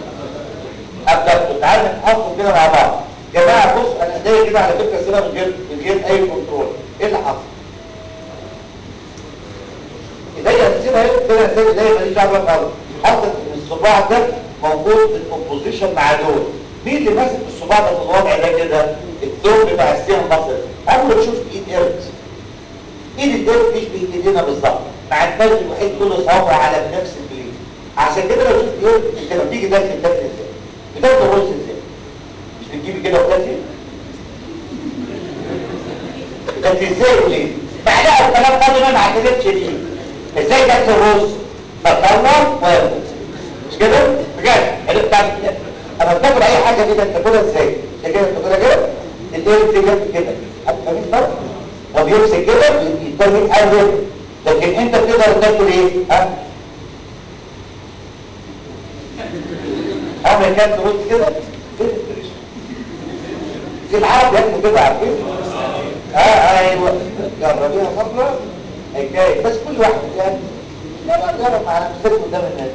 ابدا تعالى نحطهم كده مع بعض جماعه بص انا ايديا كده على فكره سيبها من غير من غير اي كنترول ايه اللي حصل ايديا سيبها ايه كده سيبها ايديا ماليش دعوه خالص حطت ان الصباع ده موجود في الاوبوزيشن مع دول مين اللي ماسك الصباع ده في الوضع ده كده الثوب بتاع السيان المصري اول ما تشوف ايد قرد ايد القرد تشبه ايدينا بالظبط مع الفرق الوحيد كل صوابع على نفس البليد عشان كده لو شفت قرد انت لما تيجي تاكل تاكل ازاي بتاكل الرز ازاي مش بتجيبي كده وتاكل بتاكل ازاي وليه بعدها الكلام فاضي ما اعترفش بيه ازاي تاكل الرز بكور ويرد مش كده بجد عرفت تعمل كده اما بتاكل اي حاجه كده انت تاكلها ازاي انت كده تاكلها كده القرد جنب كده فاهمين الفرق هو بيمسك كده يضطر يتقلب لكن انت بتقدر تاكل ايه ها عمرك كانت تقول كده في العرب ياكلوا كده عارفين اه ايوه جربيها مره حكايه بس كل واحد يعني لا لا جرب على نفسك قدام الناس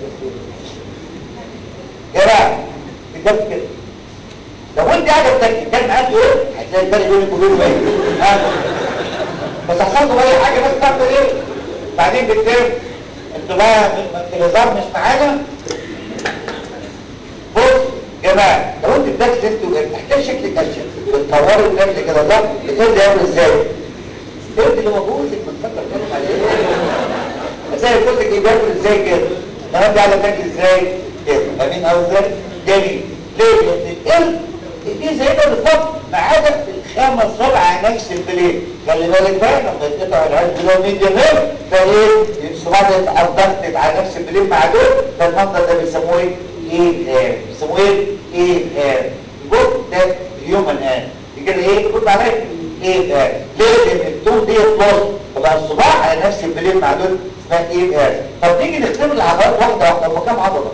يا جماعه بجد كده لو انت قاعده بتاكل كان معاك ايه هتلاقي الفرق بينك وبينه ايه ها بس حصل له اي حاجه بس تعمل ايه بعدين بالتالي انتوا بقى الهزار مش معانا بص يا جماعه لو انت بتاكل انت وتحتاج شكل كالشيوم بتطوري الاكل كده صح بتقول لي اعمل ازاي انت اللي موجود من فتره كلام عليه زي قلت لك ايه بياكل ازاي كده لو انت قاعده تاكل ازاي كده فاهمين قصدي جميل ليه لان القلب دي زي ده بالظبط ما عدا الخامس ربع نفس البليل خلي بالك بقى لما يتقطع العيش بلو ميديا مير فايه الصباع ده يبقى ضغطت على نفس البليل مع دول فالمنظر ده بيسموه ايه؟ ايه هام بيسموه ايه؟ ايه هام بص ده هيومن هام كده ايه؟ خد عليا ايه هام ليه؟ لان التون دي بلس فبقى الصباع على نفس البليل مع دول اسمها ايه هام طب نيجي نختبر العضلات واحده واحده هم كام عضله؟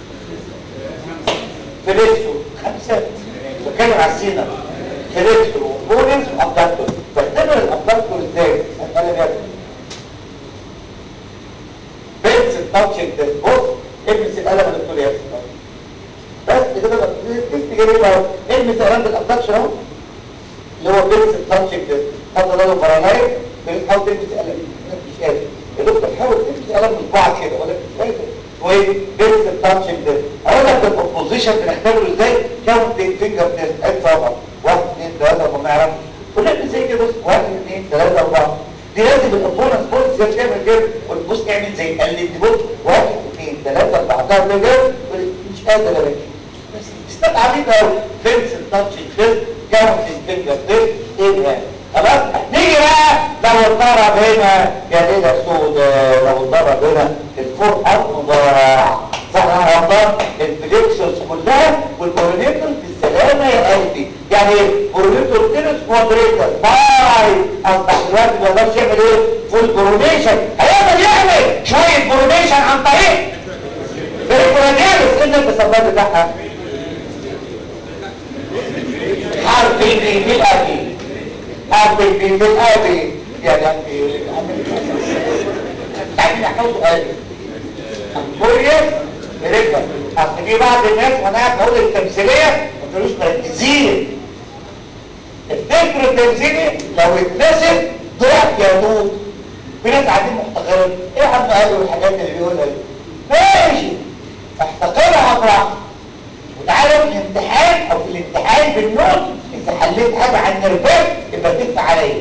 فليكسو خمسه بتكلم على السينا فليكسو وبولنس وابدكتور بختبر الابدكتور ازاي؟ هتقلب يا بنس التاتشنج ده بص المس القلم اللي بتقول يا بس كده بقى تكتب جميل اهو المس القلم بالابدكشن اهو اللي هو بنس التاتشنج ده حط ده فرانايت بتحاول تلمس قلم مش قادر يا دكتور حاول تلمس قلم من بعض كده ولا مش قادر وايه بيرس التاتشنج ده اقول لك البوزيشن بنختبره ازاي كاونتنج فينجر تيست ادي طبعا واحد اثنين ثلاثه ما نعرفش كلنا زي كده بص واحد اثنين ثلاثه اربعه دي لازم الابوننس بص زي تعمل كده وتبص اعمل زي قلب بص واحد اثنين ثلاثه اربعه ده كده مش قادر يا باشا بس استبعد عبيط قوي بيرس التاتشنج تيست كاونتنج فينجر تيست ايه ده خلاص نيجي بقى لو اتضرب هنا يا ليلة سوداء لو اتضرب هنا الفوق أرض ضاع صح يا رمضان الفليكسرز كلها والبورونيتر في السلامة يا قلبي يعني ايه بورونيتر تنس مودريتر باي اصبح دلوقتي ما يقدرش يعمل ايه فول بورونيشن هيقدر يعمل شوية بورونيشن عن طريق بريكورانيالس ايه التصرفات بتاعها حرف البي بالابي حرف البي بالابي يعني عايزين يحفظوا قلبي امبوريوس بريكر اصل في بعض الناس وانا قاعد بقول التمثيليه ما كانوش مركزين الفكر التمثيلي لو اتنسب ضعف يا دود في ناس قاعدين محتقرين ايه يا عم قالوا الحاجات اللي بيقولها دي ماشي احتقرها افرح وتعالى في الامتحان او في الامتحان بالنوت اذا حليت حاجه عن النرفات يبقى تدفع عليا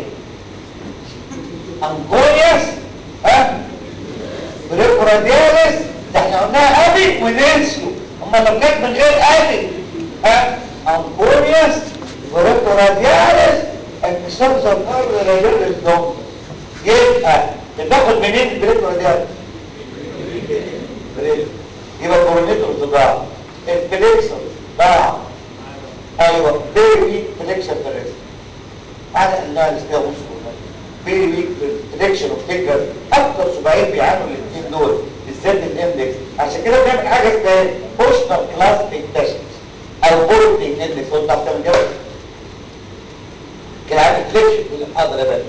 انكوريوس ها بريكورادياليس ده احنا قلناها ابي وننسوا اما لو كانت من غير ابي ها انكوريوس بريكورادياليس انكسار زرقار ريال الدم يبقى بتاخد منين البريكورادياليس يبقى الكورونيتور ضاع الفليكسر ضاع ايوه بيبي فليكسر دريس هذا الناس ده وصول فيري ويك بريدكشن اوف فينجر اكتر سبعين بيعانوا الاثنين دول بالذات الاندكس عشان كده بنعمل حاجه اسمها بوستر كلاس تيست او بورتنج اندكس هو بتعرف تعمل كده كده عامل فليكشن يقول لك حاضر يا باشا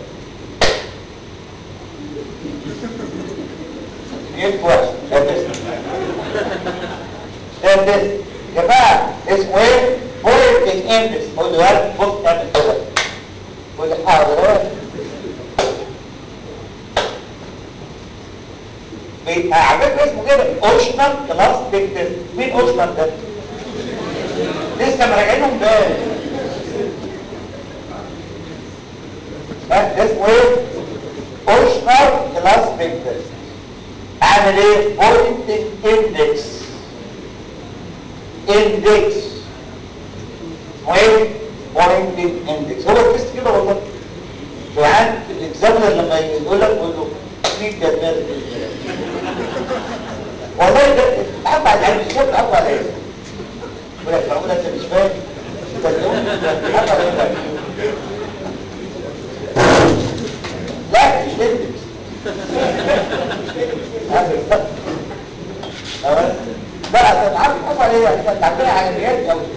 يلف وحش ده تيست ده تيست يا جماعه اسمه ايه؟ بورتنج اندكس بقول له يلا بص اعمل كده يقول لي حاضر يا باشا بيبقى على فكره اسمه كده اوشنال كلاس تيست مين اوشنال ده لسه مراجعينهم امبارح ده اسمه ايه اوشنال كلاس تيست اعمل ايه بوينتنج اندكس اندكس اسمه ايه بوينتنج اندكس هو التست كده والله وعند الاكزامنر لما يقول لك قول له مين جدال والله ده تعب على العلم الشاب تعب على ايه يقول لك معقول انت مش فاهم تعب على ايه لا مش اندكس لا لا ده عارف حصل ايه انت عاملها على الريال قوي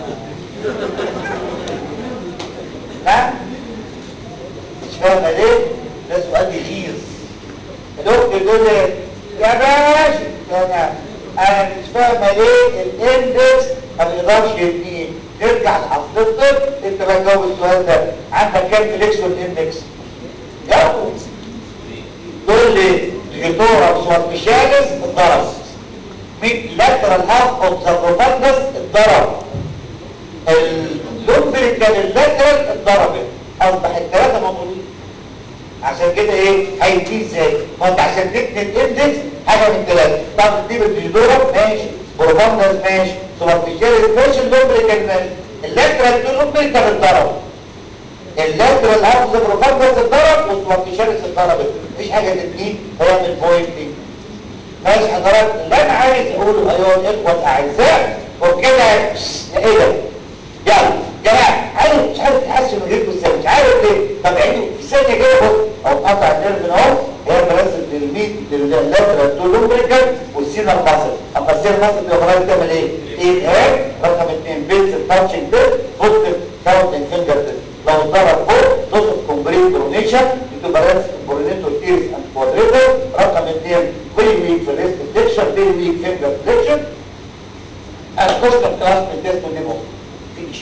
ها مش فاهمه ليه ده سؤال يغيظ الدكتور يقول لي يا باشا انا انا مش فاهمه ليه الاندكس ما بيقدرش يبنيه نرجع لحضرتك انت بقى جاوب السؤال ده عندك كام فليكسون اندكس جاوب تقول لي الجيتورا سوارتشالس اتضرب مين لاترال هاف اوف ذا بروفاندس اتضرب اللومبريكال اللاترال اتضربت اصبح الثلاثه موجودين عشان كده ايه هيديه ازاي ما انت عشان تبني الاندكس حاجه من ثلاثه طب تجيب الجيتورا ماشي بروفاندس ماشي سوارتشالس ماشي اللومبريكال ماشي اللاترال دول اللومبريكال اتضرب اللاترال هاف اوف ذا بروفاندس اتضرب والسوارتشالس اتضربت مفيش حاجه تبنيه هي من بوينتنج ماشي حضرتك اللي انا عايز اقوله ايها الاخوه الاعزاء وكده ايه ده يلا جماعه عارف مش عارف تحسن من غيركم ازاي مش عارف ليه طب عيدوا في ثانيه كده بص او قطع النيرف من اهو هي مرسل للميت لللاترال تو لومبريكال والسينر ماسل اما السينر ماسل دي حضرتك تعمل ايه؟ ايه هاب رقم اثنين بيتس تاتشنج بيت بوزيتيف كاونتنج فينجر بيت لو اتضرب فوق نقطه كومبريت برونيشن بتبقى رانس كومبرينيتور تيرس اند كوادريتور رقم اثنين فيري ويك في الريست فليكشن فيري ويك فينجر فليكشن الكوستم كلاس من تيست ديمو فينيش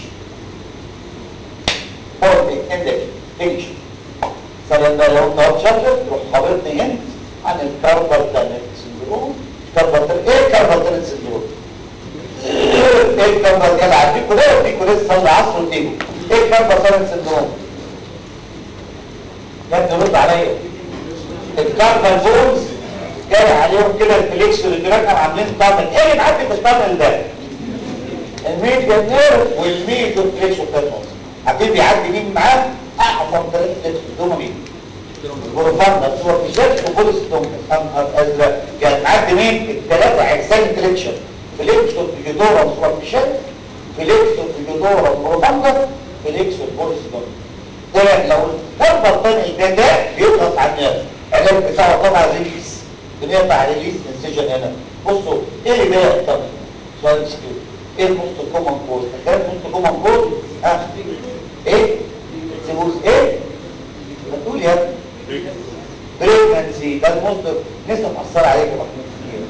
بوينت اندكس فينيش سلام بقى لو انت شاطر تروح خبرتني هنا عن الكاربال تانيت سندروم كاربال تانيت ايه الكاربال تانيت سندروم؟ ايه الكاربال تانيت عديكوا ده وديكوا لسه صلي عصر وتيجوا ايه الكاربال تانيت سندروم؟ يا ابني رد عليا الكاربال بونز جاي عليهم كده الفليكس والجراك كانوا عاملين طابل ايه اللي معدي في الطابل ده؟ الميديا نيرف والميديا فليكس والتنموس عارفين بيعدي مين معاه؟ اعظم ثلاث فليكس دول مين؟ بروفاندر هو في شكل وبوليس دومنس انهر ازرق يعني معدي مين؟ الثلاثه عكسان فليكشن فليكس والجدورة وصور في شكل فليكس والجدورة بروفاندر فليكس والبوليس دومنس ده لو الضربه الثانيه ده ده بيضغط على النيرف العلاج بتاعه طبعا ريليس بنقطع ريليس انسجن هنا بصوا ايه اللي بقى طب سؤال سكيو ايه الموست كومن كوز تخيل الموست كومن كوز ها ايه سيبوس ايه ما تقول يا ابني بريجنسي ده الموست لسه مأثر عليك يا محمود كتير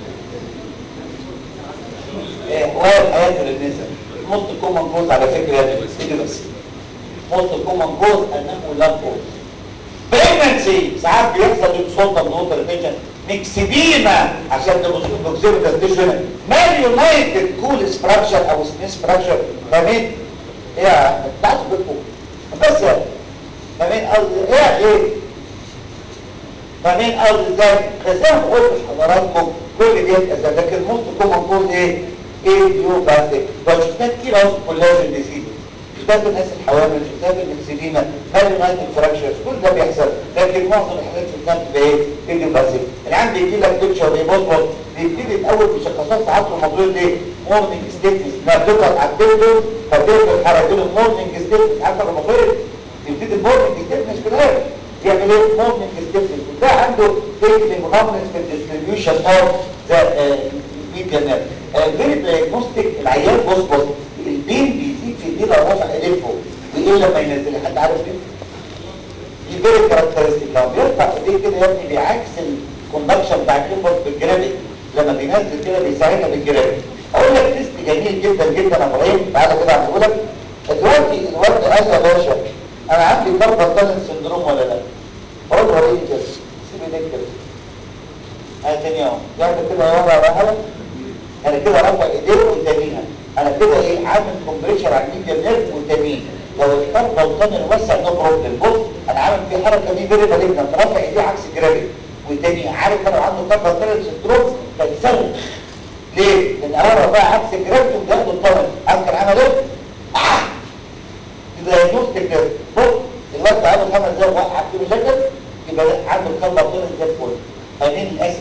ايه حوار حياته للنساء الموست كومن كوز على فكره يا ابني بس بس موست كومن كوز انه لا كوز بريجنسي ساعات بيحصل انسولتا من ووتر ريتنشن ميكسيديما عشان تبصوا بروكسيميتاس تيشن مان يونايتد كول ستراكشر او سميث ستراكشر ما بين ايه يا احمد تعالوا بكم بس يا ما بين ارض ايه ايه ما بين ارض ازاي زي ما قلت لحضراتكم كل دي ازاي لكن موست كومن كوز ايه ايه يو باستيك بس ده كتير قوي كولاجين ديزيز شتات الناس الحوامل شتات المكسلينة مالي نايت الفراكشرز كل ده بيحصل لكن معظم الحالات في الكامب بايه تيجي باسيف العام بيجي لك بيكتشر بيبصبص بيبتدي الاول بشخصات ساعات الموضوع ايه مورنينج ستيتس ما بتضغط على الدكتور فبتقدر حركته مورنينج ستيتس عارفه المفروض يبتدي المورنينج ستيتس في الاخر يعمل ايه مورنينج ستيتس وده عنده تيكنيك مهمس في الديستريبيوشن اوف ذا ميديا نيرف غير الديagnostic العيان بص بص البين بيزيد في الدين لو رفع ايديه فوق وايه لما ينزل حد عارف ليه؟ دي فيري كاركترستيك لو بيرفع ايديه كده يا ابني بيعكس الكوندكشن بتاع الكيمبر بالجرافيك لما بينزل كده بيساعدها بالجرافيك اقول لك تيست جميل جدا جدا يا ابراهيم تعالى كده اعمله لك دلوقتي الوقت قال يا باشا انا عندي كاربال تانل سندروم ولا لا؟ اقول له ايه كده سيب ايديك كده اه تاني اهو يعمل كده يا على حاجه انا كده رفع ايديه وتانيها انا كده ايه عامل كومبريشر على الميديا نيرف وتانيين لو الكاربال تانل وسع نو بروبلم بص انا عامل فيه حركه دي فيري مالجنت رافع ايديه عكس جرافيك والتاني عارف انا لو عنده كاربال تانل سندروم فيصرخ ليه؟ لان اول بقى عكس جرافيك وبياخد الطنل عارف كان عمل ايه؟ آه! يبقى يدوس كده بص الوقت عامل خمس دقايق وقع في مشاكل يبقى عنده كاربال تانل زي الفل امين الاسد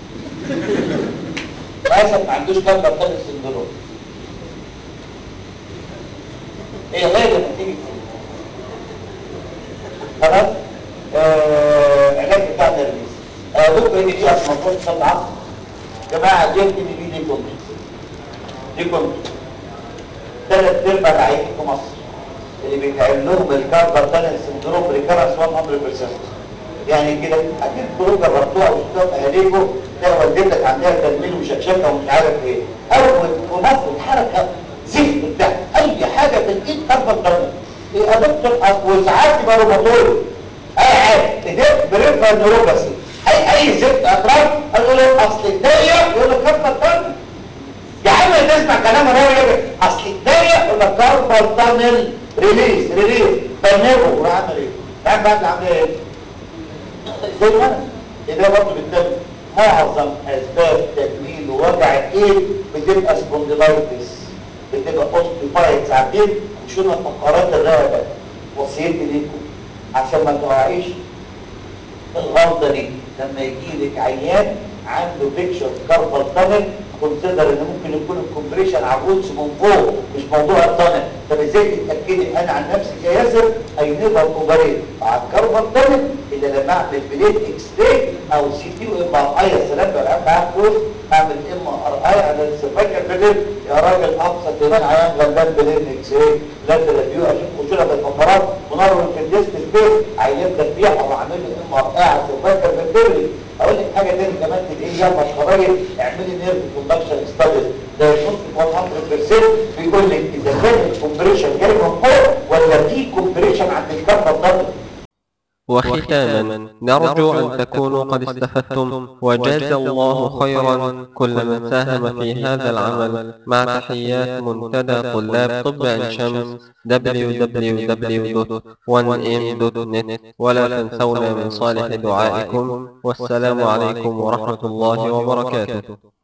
الاسد ما عندوش كاربال تانل سندروم هي غير لما تيجي خلاص آه علاج بتاع الترميز آه دكتور ان دي اصلا مفروض صلى عصر جماعه جبت ان دي كومنت دي كنت ثلاث ارباع العيانين في مصر اللي بيتعمل لهم الكاربال تانل سندروم ريكارنس 100% يعني كده اكيد كلكم جربتوها وشفتوها في اهاليكم تلاقي والدتك عندها تنميل وشكشكه ومش عارف ايه اول في مصر الحركه زفت بتاع اي حاجه في الايد كاربال تانل إيه يا دكتور أصل- وساعات يبقى روماتويد اي حاجه ده بريفر نيوروباثي اي اي زفت اطراف اقول له اصل الدايه يقول لك كاربال تانل يا عم تسمع كلام الراوي يقول اصل الدايه يقول لك كاربال تانل ريليز ريليز بنبه وراح عامل ايه؟ راح بعد عامل ايه؟ زي ما انا ده برضه بالتالي معظم اسباب تجميل ووجع الايد بتبقى سبونديلايتس بتبقى اوستيوبايتس عارفين شنو فقرات الرقبه وصيتي ليكم عشان ما تقعيش الغلطه دي لما يجي لك عيان عنده بيكشر كاربال تانل كونسيدر ان ممكن يكون الكومبريشن عبوس من فوق مش موضوع التانل طب ازاي تتاكدي انا عن نفسي يا ياسر اي نيفر اوبريت على الكاربال تانل الا لما اعمل بليت اكس راي او سي تي وام ار اي يا سلام لو العيان معاه فلوس اعمل ام ار اي على السيرفايكال بليت يا راجل ابسط هنا عيان غلبان بليت اكس راي لا تلفيو اشوف خشونه بالفقرات ونرمي في الديسك سبيس عيان تربيع او اعمل له ام ار اي على السيرفايكال بليت اقول لك حاجه تاني كمان تلاقيه يلا شرايط اعملي نيرف كوندكشن ستاديز ده يخص 100% بيقول لك اذا كان الكومبريشن جاي من فوق ولا في كومبريشن عند الكاربال تانل وختاما نرجو أن تكونوا قد استفدتم وجاز الله خيرا كل من ساهم في هذا العمل مع تحيات منتدى طلاب طب عين شمس www.1m.net ولا تنسونا من صالح دعائكم والسلام عليكم ورحمة الله وبركاته